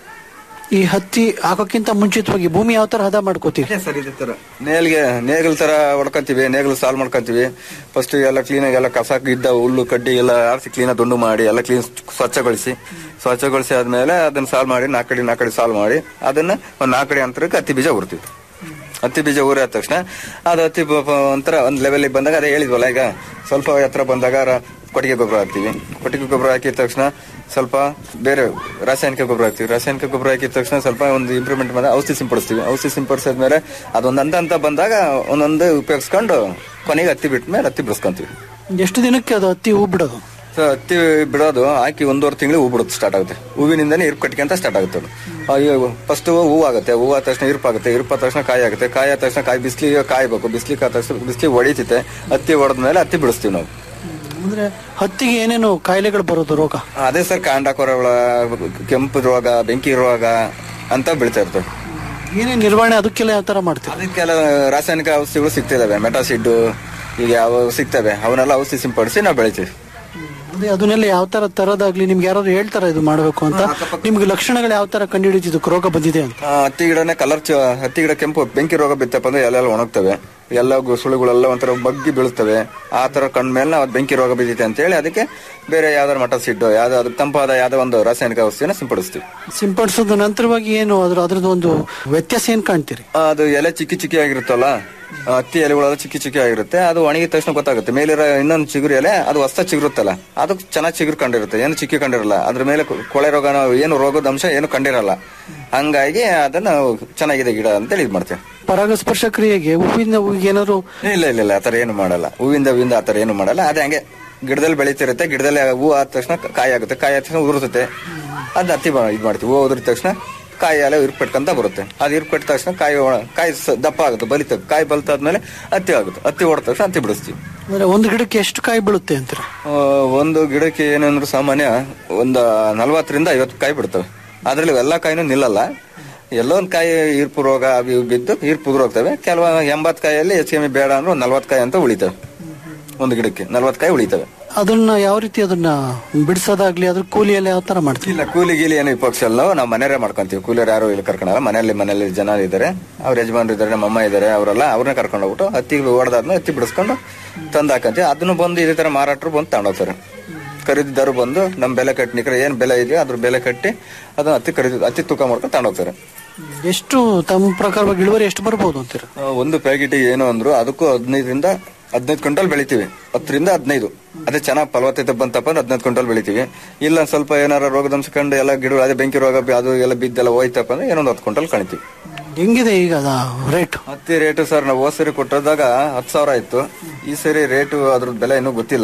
ಈ ಹತ್ತಿ ಹಾಕೋಕ್ಕಿಂತ ಮುಂಚಿತವಾಗಿ ಭೂಮಿ ಯಾವ ತರ ಹದ ಮಾಡ್ಕೋತೀರಿ ಸರ್ ಇದೇ ತರ ನೇಲ್ಗೆ ನೇಗಲ್ ತರ ಹೊಡ್ಕೊಂತೀವಿ ನೇಗಲ್ ಸಾಲ್ ಮಾಡ್ಕೊಂತೀವಿ ಫಸ್ಟ್ ಎಲ್ಲ ಕ್ಲೀನ್ ಆಗಿ ಎಲ್ಲ ಕಸ ಇದ್ದ ಹುಲ್ಲು ಕಡ್ಡಿ ಎಲ್ಲ ಆರಿಸಿ ಕ್ಲೀನ್ ದುಂಡು ಮಾಡಿ ಎಲ್ಲ ಕ್ಲೀನ್ ಸ್ವಚ್ಛಗೊಳಿಸಿ ಸ್ವಚ್ಛಗೊಳಿಸಿ ಆದ್ಮೇಲೆ ಅದನ್ನ ಸಾಲ್ ಮಾಡಿ ನಾಲ್ಕು ಕಡೆ ನಾಲ್ಕು ಕಡೆ ಸಾಲ್ ಮಾಡಿ ಅದನ್ನ ಒಂದ್ ನಾಲ್ಕು ಕಡೆ ಅಂತರಕ್ಕೆ ಹತ್ತಿ ಬೀಜ ಉರ್ತೀವಿ ಹತ್ತಿ ಬೀಜ ಊರಾದ ತಕ್ಷಣ ಅದು ಹತ್ತಿ ಬ- ಬ- ಒಂಥರ ಒಂದ್ ಲೆವೆಲ್ ಬಂದಾಗ ಅದೇ ಹೇಳಿದ್ವಲ್ಲ ಈಗ ಸ್ವಲ್ಪ ಎತ್ತರ ಬಂದಾಗ ರ- ಕೊಟ್ಟಿಗೆ ಗೊಬ್ಬರ ಹಾಕ್ತಿವಿ ಕೊಟ್ಟಿಗೆ ಗೊಬ್ಬರ ಹಾಕಿದ ತಕ್ಷಣ ಸ್ವಲ್ಪ ಬೇರೆ ರಾಸಾಯನಿಕ ಗೊಬ್ಬರ ಹಾಕ್ತಿವಿ ರಾಸಾಯನಿಕ ಗೊಬ್ಬರ ಹಾಕಿದ ತಕ್ಷಣ ಸ್ವಲ್ಪ ಒಂದು ಇಂಪ್ರೂವ್ಮೆಂಟ್ ಬಂದಾಗ ಔಷಧಿ ಸಿಂಪಡಿಸ್ತೀವಿ ಔಷಧಿ ಸಿಂಪಡಿಸಿದ್ಮೇಲೆ ಅದೊಂದು ಹಂತ ಹಂತ ಬಂದಾಗ ಒಂದೊಂದು ಉಪಯೋಗಿಸ್ಕೊಂಡು ಕೊನೆಗೆ ಹತ್ತಿ ಬಿಟ್ಟ ಮೇಲೆ ಹತ್ತಿ ಬಿಡಿಸ್ಕೊಂತೀವಿ ಎಷ್ಟು ದಿನಕ್ಕೆ ಅದು ಹತ್ತಿ ಹೂ ಬಿಡೋದು ಸೊ ಹತ್ತಿ ಬಿಡೋದು ಹಾಕಿ ಒಂದೂವರೆ ತಿಂಗಳು ಹೂ ಬಿಡುತ್ತೆ ಸ್ಟಾರ್ಟ್ ಆಗುತ್ತೆ ಹೂವಿನಿಂದನೇ ಇರ್ಪ್ ಕಟ್ಕೊಂತ ಸ್ಟಾರ್ಟ್ ಆಗುತ್ತೆ ಅದು ಫಸ್ಟ್ ಹೂ ಆಗುತ್ತೆ ಹೂ ಆದ ತಕ್ಷಣ ಇರ್ಪ್ ಆಗುತ್ತೆ ಇರ್ಪ್ ಆದ ತಕ್ಷಣ ಕಾಯಿ ಆಗುತ್ತೆ ಕಾಯಿ ಆದ ತಕ್ಷಣ ಕಾಯಿ ಬಿಸಿಲಿಗೆ ಕಾಯ್ಬೇಕು ಬಿಸಿಲಿಗೆ ಆದ ತಕ್ಷಣ ಬಿಸಿಲಿಗೆ ಹೊಡಿತೈತೆ ಹತ್ತಿ ಹೊಡೆದ್ಮೇಲೆ ಹತ್ತಿ ಬಿಡಿಸ್ತೀವಿ ನಾವು ಅಂದ್ರೆ ಹತ್ತಿಗೆ ಏನೇನು ಕಾಯಿಲೆಗಳು ಬರೋದು ರೋಗ ಅದೇ ಸರ್ ಕಾಂಡ ಕೊರಳ ಕೆಂಪು ರೋಗ ಬೆಂಕಿ ರೋಗ ಅಂತ ಬೀಳ್ತಾ ಇರ್ತವೆ ಏನೇನ್ ನಿರ್ವಹಣೆ ಅದಕ್ಕೆಲ್ಲ ಯಾವ ತರ ಮಾಡ್ತೀರಿ ಅದಕ್ಕೆಲ್ಲ ರಾಸಾಯನಿಕ ಔಷಧಿಗಳು ಸಿಗ್ತಿದಾವೆ ಮೆಟಾಸಿಡ್ ಈಗ ಯಾವ ಸಿಗ್ತವೆ ಅವನ್ನೆಲ್ಲ ಔಷಧಿ ಸಿಂಪಡಿಸಿ ನಾವು ಬೆಳಿತೀವಿ ಅದೇ ಅದನ್ನೆಲ್ಲ ಯಾವ ತರ ತರದಾಗ್ಲಿ ನಿಮ್ಗೆ ಯಾರು ಹೇಳ್ತಾರ ಇದು ಮಾಡ್ಬೇಕು ಅಂತ ನಿಮ್ಗೆ ಲಕ್ಷಣಗಳು ಯಾವ ತರ ಕಂಡುಹಿಡಿತಿದ್ದಕ್ಕೆ ರೋಗ ಬಂದಿದೆ ಅಂತ ಆ, ಹತ್ತಿ ಗಿಡನೇ ಕಲರ್ ಹತ್ತಿ ಗಿಡ ಕೆಂಪು ಬೆಂಕಿ ರೋಗ ಬಿತ್ತಪ್ಪ ಅಂದ್ರೆ ಎಲ್ಲ ಒಣಗ್ತವೆ ಎಲ್ಲ ಗು- ಸುಳಿಗಳೆಲ್ಲ ಒಂಥರ ಬಗ್ಗಿ ಬೀಳ್ತವೆ ಆ ತರ ಕಂಡ್ಮೇಲೆ ನಾವು ಅದ್ ಬೆಂಕಿ ರೋಗ ಬಿದ್ದಿದೆ ಅಂತ ಹೇಳಿ ಅದಕ್ಕೆ ಬೇರೆ ಯಾವ್ದಾರು ಮಟ ಸಿಡ್ಡು ಯಾವ್ದು ಅದಕ್ಕೆ ತಂಪಾದ ಯಾವ್ದೋ ಒಂದು ರಾಸಾಯನಿಕ ಔಷಧಿನ ಸಿಂಪಡಿಸ್ತೀವಿ ಸಿಂಪಡಿಸೋದು ನಂತರವಾಗಿ ಏನು ಅದ್ರ ಅದ್ರದ್ದು ಒಂದು ವ್ಯತ್ಯಾಸ ಏನ್ ಕಾಣ್ತೀರಿ ಆ, ಅದು ಎಲೆ ಚಿಕ್ಕಿ ಚಿಕ್ಕಿ ಆಗಿರುತ್ತಲ್ಲ ಆ, ಹತ್ತಿ ಎಲೆಗಳೆಲ್ಲ ಚಿಕ್ಕಿ ಚಿಕ್ಕಿ ಆಗಿರುತ್ತೆ ಅದು ಒಣಗಿದ ತಕ್ಷಣ ಗೊತ್ತಾಗುತ್ತೆ ಮೇಲಿರೋ ಇನ್ನೊಂದು ಚಿಗುರು ಎಲೆ ಅದು ಹೊಸ ಚಿಗುರುತ್ತಲ್ಲ ಅದು ಚೆನ್ನಾಗಿ ಚಿಗುರು ಕಂಡಿರುತ್ತೆ ಏನು ಚಿಕ್ಕಿ ಕಂಡಿರಲ್ಲ ಅದ್ರ ಮೇಲೆ ಕೊ- ಕೊಳೆ ರೋಗ ಏನು ರೋಗದ ಅಂಶ ಏನು ಕಂಡಿರಲ್ಲ ಹಂಗಾಗಿ ಅದನ್ನ ಚೆನ್ನಾಗಿದೆ ಗಿಡ ಅಂತೇಳಿ ಇದು ಮಾಡ್ತೇವೆ ಪರಾಗಸ್ಪರ್ಶ ಕ್ರಿಯೆಗೆ ಹೂವಿನ ಹೂವಿಗೆ ಏನಾದ್ರು ಇಲ್ಲ ಇಲ್ಲ ಇಲ್ಲ ಆತರ ಏನು ಮಾಡಲ್ಲ ಹೂವಿಂದ ಹೂವಿಂದ ಆತರ ಏನು ಮಾಡಲ್ಲ ಅದೇ ಹಂಗೆ ಗಿಡದಲ್ಲಿ ಬೆಳೀತಿರುತ್ತೆ ಗಿಡದಲ್ಲಿ ಹೂ ಆದ ತಕ್ಷಣ ಕಾಯಿ ಆಗುತ್ತೆ ಕಾಯಿ ಆದ ತಕ್ಷಣ ಉದುರುತ್ತೆ ಅದ್ ಹತ್ತಿ ಬ- ಇದ್ ಮಾಡ್ತೀವಿ ಹೂ ಉದುರಿದ ತಕ್ಷಣ ಕಾಯಿ ಎಲ್ಲ ಇರ್ಪೆಟ್ಕೊಂತ ಬರುತ್ತೆ ಅದು ಇರ್ಪೆಟ್ಟ ತಕ್ಷಣ ಕಾಯಿ ಒಣ- ಕಾಯಿ ಸ- ದಪ್ಪ ಆಗುತ್ತೆ ಬಲಿತ ಕಾಯಿ ಬಲ್ತಾದ್ಮೇಲೆ ಹತ್ತಿ ಆಗುತ್ತೆ ಹತ್ತಿ ಹೊಡೆದ ತಕ್ಷಣ ಹತ್ತಿ ಬಿಡಿಸ್ತೀವಿ ಅಂದ್ರೆ ಒಂದು ಗಿಡಕ್ಕೆ ಎಷ್ಟು ಕಾಯಿ ಬೀಳುತ್ತೆ ಅಂತೀರ ಆ, ಒಂದು ಗಿಡಕ್ಕೆ ಏನಂದ್ರೆ ಸಾಮಾನ್ಯ ಒಂದು ನಲ್ವತ್ತರಿಂದ ಐವತ್ತು ಕಾಯಿ ಬಿಡ್ತವೆ ಅದ್ರಲ್ಲಿ ಎಲ್ಲಾ ಕಾಯಿನೂ ನಿಲ್ಲಲ್ಲ ಎಲ್ಲೋ ಒಂದ್ ಕಾಯಿ ಈರ್ಪು ರೋಗ ಅವು ಇವು ಬಿದ್ದು ಈರ್ಪು ಉದುರೋಗ್ತವೆ ಕೆಲವು ಎಂಬತ್ ಕಾಯಲ್ಲಿ ಹೆಚ್ಚು ಕಮ್ಮಿ ಬೇಡ ಅಂದ್ರೆ ಒಂದ್ ನಲ್ವತ್ತು ಕಾಯಿ ಅಂತ ಉಳಿತವೆ ಒಂದು ಗಿಡಕ್ಕೆ ನಲ್ವತ್ತು ಕಾಯಿ ಉಳಿತವೆ ಅದನ್ನ ಯಾವ ರೀತಿ ಅದನ್ನ ಬಿಡಿಸೋದಾಗ್ಲಿ ಅದ್ರ ಕೂಲಿ ಎಲ್ಲ ಯಾವ ತರ ಮಾಡ್ತೀವಿ ಇಲ್ಲ ಕೂಲಿ ಗೀಲಿ ಏನು ವಿಪಕ್ಷಲ್ಲ ನಾವು ಮನೆಯವರೇ ಮಾಡ್ಕೊಂತೀವಿ ಕೂಲಿಯರು ಯಾರು ಇಲ್ಲಿ ಕರ್ಕೊಂಡಲ್ಲ ಮನೆಯಲ್ಲಿ ಮನೆಯಲ್ಲಿ ಜನ ಇದ್ದಾರೆ ಅವ್ರ ಯಜಮಾನ್ರು ಇದ್ದಾರೆ ನಮ್ಮ ಅಮ್ಮ ಇದ್ದಾರೆ ಅವರೆಲ್ಲ ಅವ್ರನ್ನ ಕರ್ಕೊಂಡು ಹೋಗ್ಬಿಟ್ಟು ಹತ್ತಿಗೆ ಹೊಡೆದಾದ್ಮೇಲೆ ಹತ್ತಿ ಬಿಡಿಸ್ಕೊಂಡು ತಂದು ಹಾಕಂತೀವಿ ಅದನ್ನು ಬಂದು ಇದೇ ತರ ಮಾರಾಟರು ಬಂದು ತಗೊಂಡೋಗ್ತಾರೆ ಖರೀದಿದಾರು ಬಂದು ನಮ್ಮ ಬೆಲೆ ಕಟ್ಟಿ ನಿಖರ ಏನ್ ಬೆಲೆ ಇದೆಯೋ ಅದ್ರ ಬೆಲೆ ಕಟ್ಟಿ ಅದನ್ನ ಹತ್ತಿ ಖರೀದಿ ಹತ್ತಿ ತೂಕ ಮಾಡ್ಕೊಂಡು ತಗೊಂಡೋಗ್ತಾರೆ ಎಷ್ಟು ತಮ್ಮ ಪ್ರಕಾರವಾಗಿ ಇಳುವರಿ ಎಷ್ಟು ಬರ್ಬೋದು ಅಂತೀರ ಆ, ಒಂದು ಪ್ಯಾಕೆಟಿಗೆ ಏನು ಅಂದ್ರು ಅದಕ್ಕೂ ಹದಿನೈದರಿಂದ ಹದಿನೈದು ಕ್ವಿಂಟಲ್ ಬೆಳಿತೀವಿ ಹತ್ತರಿಂದ ಹದಿನೈದು ಅದೇ ಚೆನ್ನಾಗಿ ಫಲವತ್ತತೆ ಬಂತಪ್ಪ ಅಂದ್ರೆ ಹದಿನೈದು ಕ್ವಿಂಟಲ್ ಬೆಳಿತೀವಿ ಇಲ್ಲ ಸ್ವಲ್ಪ ಏನಾರ ರೋಗದಂಶ ಕಂಡು ಎಲ್ಲ ಗಿಡ ಅದೇ ಬೆಂಕಿ ರೋಗ ಬಿ- ಅದು ಎಲ್ಲ ಬಿದ್ದೆಲ್ಲ ಹೋಯ್ತಪ್ಪ ಅಂದ್ರೆ ಏನೊಂದು ಹತ್ತು ಕ್ವಿಂಟಲ್ ಕಾಣ್ತೀವಿ ಹೆಂಗಿದೆ ಈಗ ಅದ ರೇಟ್ ಹತ್ತಿ ರೇಟು ಸರ್ ನಾವು ಹೋದ್ ಸರಿ ಕೊಟ್ಟದಾಗ ಹತ್ತು ಸಾವಿರ ಇತ್ತು ಈ ಸರಿ ರೇಟು ಅದ್ರ ಬೆಲೆ ಇನ್ನೂ ಗೊತ್ತಿಲ್ಲ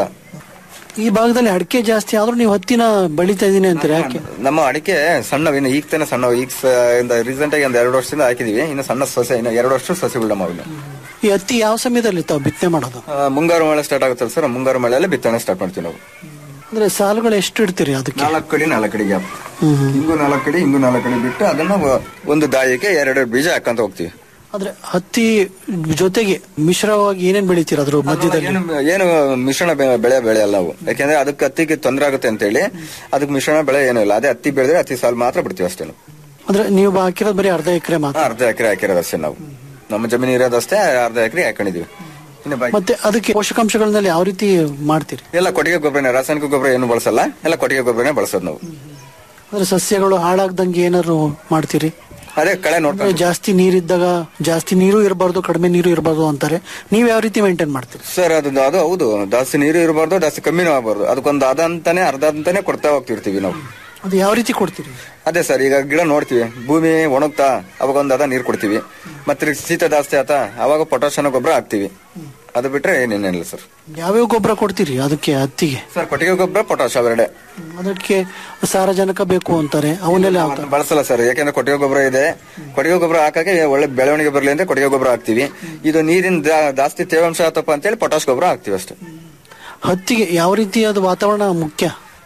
ಈ ಭಾಗದಲ್ಲಿ ಅಡಿಕೆ ಜಾಸ್ತಿ ಆದ್ರೂ ನೀವು ಹತ್ತಿನ ಬೆಳಿತಾ ಇದೀನಿ ಅಂತೀರ ಯಾಕೆ ನಮ್ಮ ಅಡಿಕೆ ಸಣ್ಣವು ಇನ್ನು ಈಗ ತಾನೆ ಸಣ್ಣವು ಈಗ ರೀಸೆಂಟ್ ಆಗಿ ಒಂದು ಎರಡು ವರ್ಷದಿಂದ ಹಾಕಿದೀವಿ ಇನ್ನು ಸಣ್ಣ ಸೊಸೆ ಇನ್ನು ಎರಡು ವರ್ಷ ಸಸಿಗಳು ನಮ್ಮ ಇನ್ನು. ಈ ಹತ್ತಿ ಯಾವ ಸಮಯದಲ್ಲಿ ತಾವು ಬಿತ್ತನೆ ಮಾಡೋದು ಆ, ಮುಂಗಾರು ಮಳೆ ಸ್ಟಾರ್ಟ್ ಆಗುತ್ತಲ್ಲ ಸರ್ ಮುಂಗಾರು ಮಳೆಯಲ್ಲಿ ಬಿತ್ತನೆ ಸ್ಟಾರ್ಟ್ ಮಾಡ್ತೀವಿ ನಾವು ಅಂದ್ರೆ ಸಾಲುಗಳು ಎಷ್ಟು ಇಡ್ತೀರಿ ಅದಕ್ಕೆ ನಾಲ್ಕು ಕಡೆ ನಾಲ್ಕು ಕಡೆ ಗ್ಯಾಪ್ ಹಿಂಗು ನಾಲ್ಕು ಕಡೆ ಹಿಂಗು ನಾಲ್ಕು ಕಡೆ ಬಿಟ್ಟು ಅದನ್ನ ಒ- ಒಂದು ದಾಯಕ್ಕೆ ಎರಡೆರಡು ಬೀಜ ಹಾಕಂತ ಹೋಗ್ತೀವಿ ಆದ್ರೆ ಹತ್ತಿ ಜೊತೆಗೆ ಮಿಶ್ರವಾಗಿ ಏನೇನ್ ಬೆಳಿತೀರ ಅದ್ರ ಮಧ್ಯದಲ್ಲಿ ಏನು ಏನು ಮಿಶ್ರಣ ಬೆ- ಬೆಳೆ ಬೆಳೆಯಲ್ಲ ನಾವು ಯಾಕೆಂದ್ರೆ ಅದಕ್ಕೆ ಹತ್ತಿಗೆ ತೊಂದರೆ ಆಗುತ್ತೆ ಅಂತ ಹೇಳಿ ಅದಕ್ಕೆ ಮಿಶ್ರಣ ಬೆಳೆ ಏನೂ ಇಲ್ಲ ಅದೇ ಹತ್ತಿ ಬೆಳೆದ್ರೆ ಹತ್ತಿ ಸಾಲು ಮಾತ್ರ ಬಿಡ್ತೀವಿ ಅಷ್ಟೇ ನಾವು. ಅಂದ್ರೆ ನೀವು ಹಾಕಿರೋದು ಬರೀ ಅರ್ಧ ಎಕರೆ ಮಾತ್ರ ಅರ್ಧ ಎಕರೆ ಹಾಕಿರೋದು ಅಷ್ಟೇ ನಾವು ನಮ್ಮ ಜಮೀನು ಇರೋದಷ್ಟೇ ಅರ್ಧ ಎಕರೆ ಹಾಕೊಂಡಿದೀವಿ ಇನ್ನು ಬಾಕಿ ಮತ್ತೆ ಅದಕ್ಕೆ ಪೋಷಕಾಂಶಗಳನ್ನೆಲ್ಲ ಯಾವ ರೀತಿ ಮಾಡ್ತೀರಿ ಎಲ್ಲ ಕೊಟ್ಟಿಗೆ ಗೊಬ್ಬರನೇ ರಾಸಾಯನಿಕ ಗೊಬ್ಬರ ಏನು ಬಳಸಲ್ಲ ಎಲ್ಲ ಕೊಟ್ಟಿಗೆ ಗೊಬ್ಬರನೇ ಬಳಸೋದು ನಾವು ಅಂದ್ರೆ ಸಸ್ಯಗಳು ಹಾಳಾಗ್ದಂಗೆ ಏನಾದ್ರು ಮಾಡ್ತೀರಿ ಅದೇ ಕಳೆ ನೋಡ್ಕೊಂಡು ಅಂದ್ರೆ ಜಾಸ್ತಿ ನೀರಿದ್ದಾಗ ಜಾಸ್ತಿ ನೀರು ಇರಬಾರ್ದು ಕಡಿಮೆ ನೀರು ಇರಬಾರ್ದು ಅಂತಾರೆ ನೀವ್ ಯಾವ ರೀತಿ ಮೇಂಟೈನ್ ಮಾಡ್ತೀರಿ ಸರ್ ಅದು ಅದು ಹೌದು ಜಾಸ್ತಿ ನೀರು ಇರಬಾರ್ದು ಜಾಸ್ತಿ ಕಮ್ಮಿನೂ ಆಗಬಾರ್ದು ಅದಕ್ಕೊಂದು ಅದ ಅಂತಾನೆ ಅರ್ಧ ಅಂತಾನೆ ಕೊಡ್ತಾ ಹೋಗ್ತಿರ್ತೀವಿ ನಾವು ಅದು ಯಾವ ರೀತಿ ಕೊಡ್ತೀರಿ ಅದೇ ಸರ್ ಈಗ ಗಿಡ ನೋಡ್ತೀವಿ ಭೂಮಿ ಒಣಗ್ತಾ ಅವಾಗ ಒಂದು ಅದ ನೀರು ಕೊಡ್ತೀವಿ ಮತ್ತೆ ಶೀತ ಜಾಸ್ತಿ ಆತ ಅವಾಗ ಪೊಟ್ಯಾಷಿಯಂ ಗೊಬ್ಬರ ಹಾಕ್ತಿವಿ ಅದು ಬಿಟ್ರೆ ಏನೇನಿಲ್ಲ ಸರ್ ಯಾವ್ಯಾವ ಗೊಬ್ಬರ ಕೊಡ್ತೀರಿ ಅದಕ್ಕೆ ಹತ್ತಿಗೆ ಸರ್ ಕೊಟ್ಟಿಗೆ ಗೊಬ್ಬರ ಪೊಟ್ಯಾಷ್ ಅವೆರಡೆ ಅದಕ್ಕೆ ಸಾರಜನಕ ಬೇಕು ಅಂತಾರೆ ಅವನ್ನೆಲ್ಲ ಯಾವ ತರ? ಬಳಸಲ್ಲ ಸರ್ ಯಾಕೆಂದ್ರೆ ಕೊಟ್ಟಿಗೆ ಗೊಬ್ಬರ ಇದೆ ಕೊಟ್ಟಿಗೆ ಗೊಬ್ಬರ ಹಾಕಕ್ಕೆ ಒಳ್ಳೆ ಬೆಳವಣಿಗೆ ಬರಲಿ ಅಂತ ಕೊಟ್ಟಿಗೆ ಗೊಬ್ಬರ ಹಾಕ್ತಿವಿ ಇದು ನೀರಿನ ಜಾ- ಜಾಸ್ತಿ ತೇವಾಂಶ ಆತಪ್ಪ ಅಂತೇಳಿ ಪೊಟ್ಯಾಶ್ ಗೊಬ್ಬರ ಹಾಕ್ತಿವಿ ಅಷ್ಟೇ ಹತ್ತಿಗೆ ಯಾವ ರೀತಿಯಾದ ವಾತಾವರಣ ಮುಖ್ಯ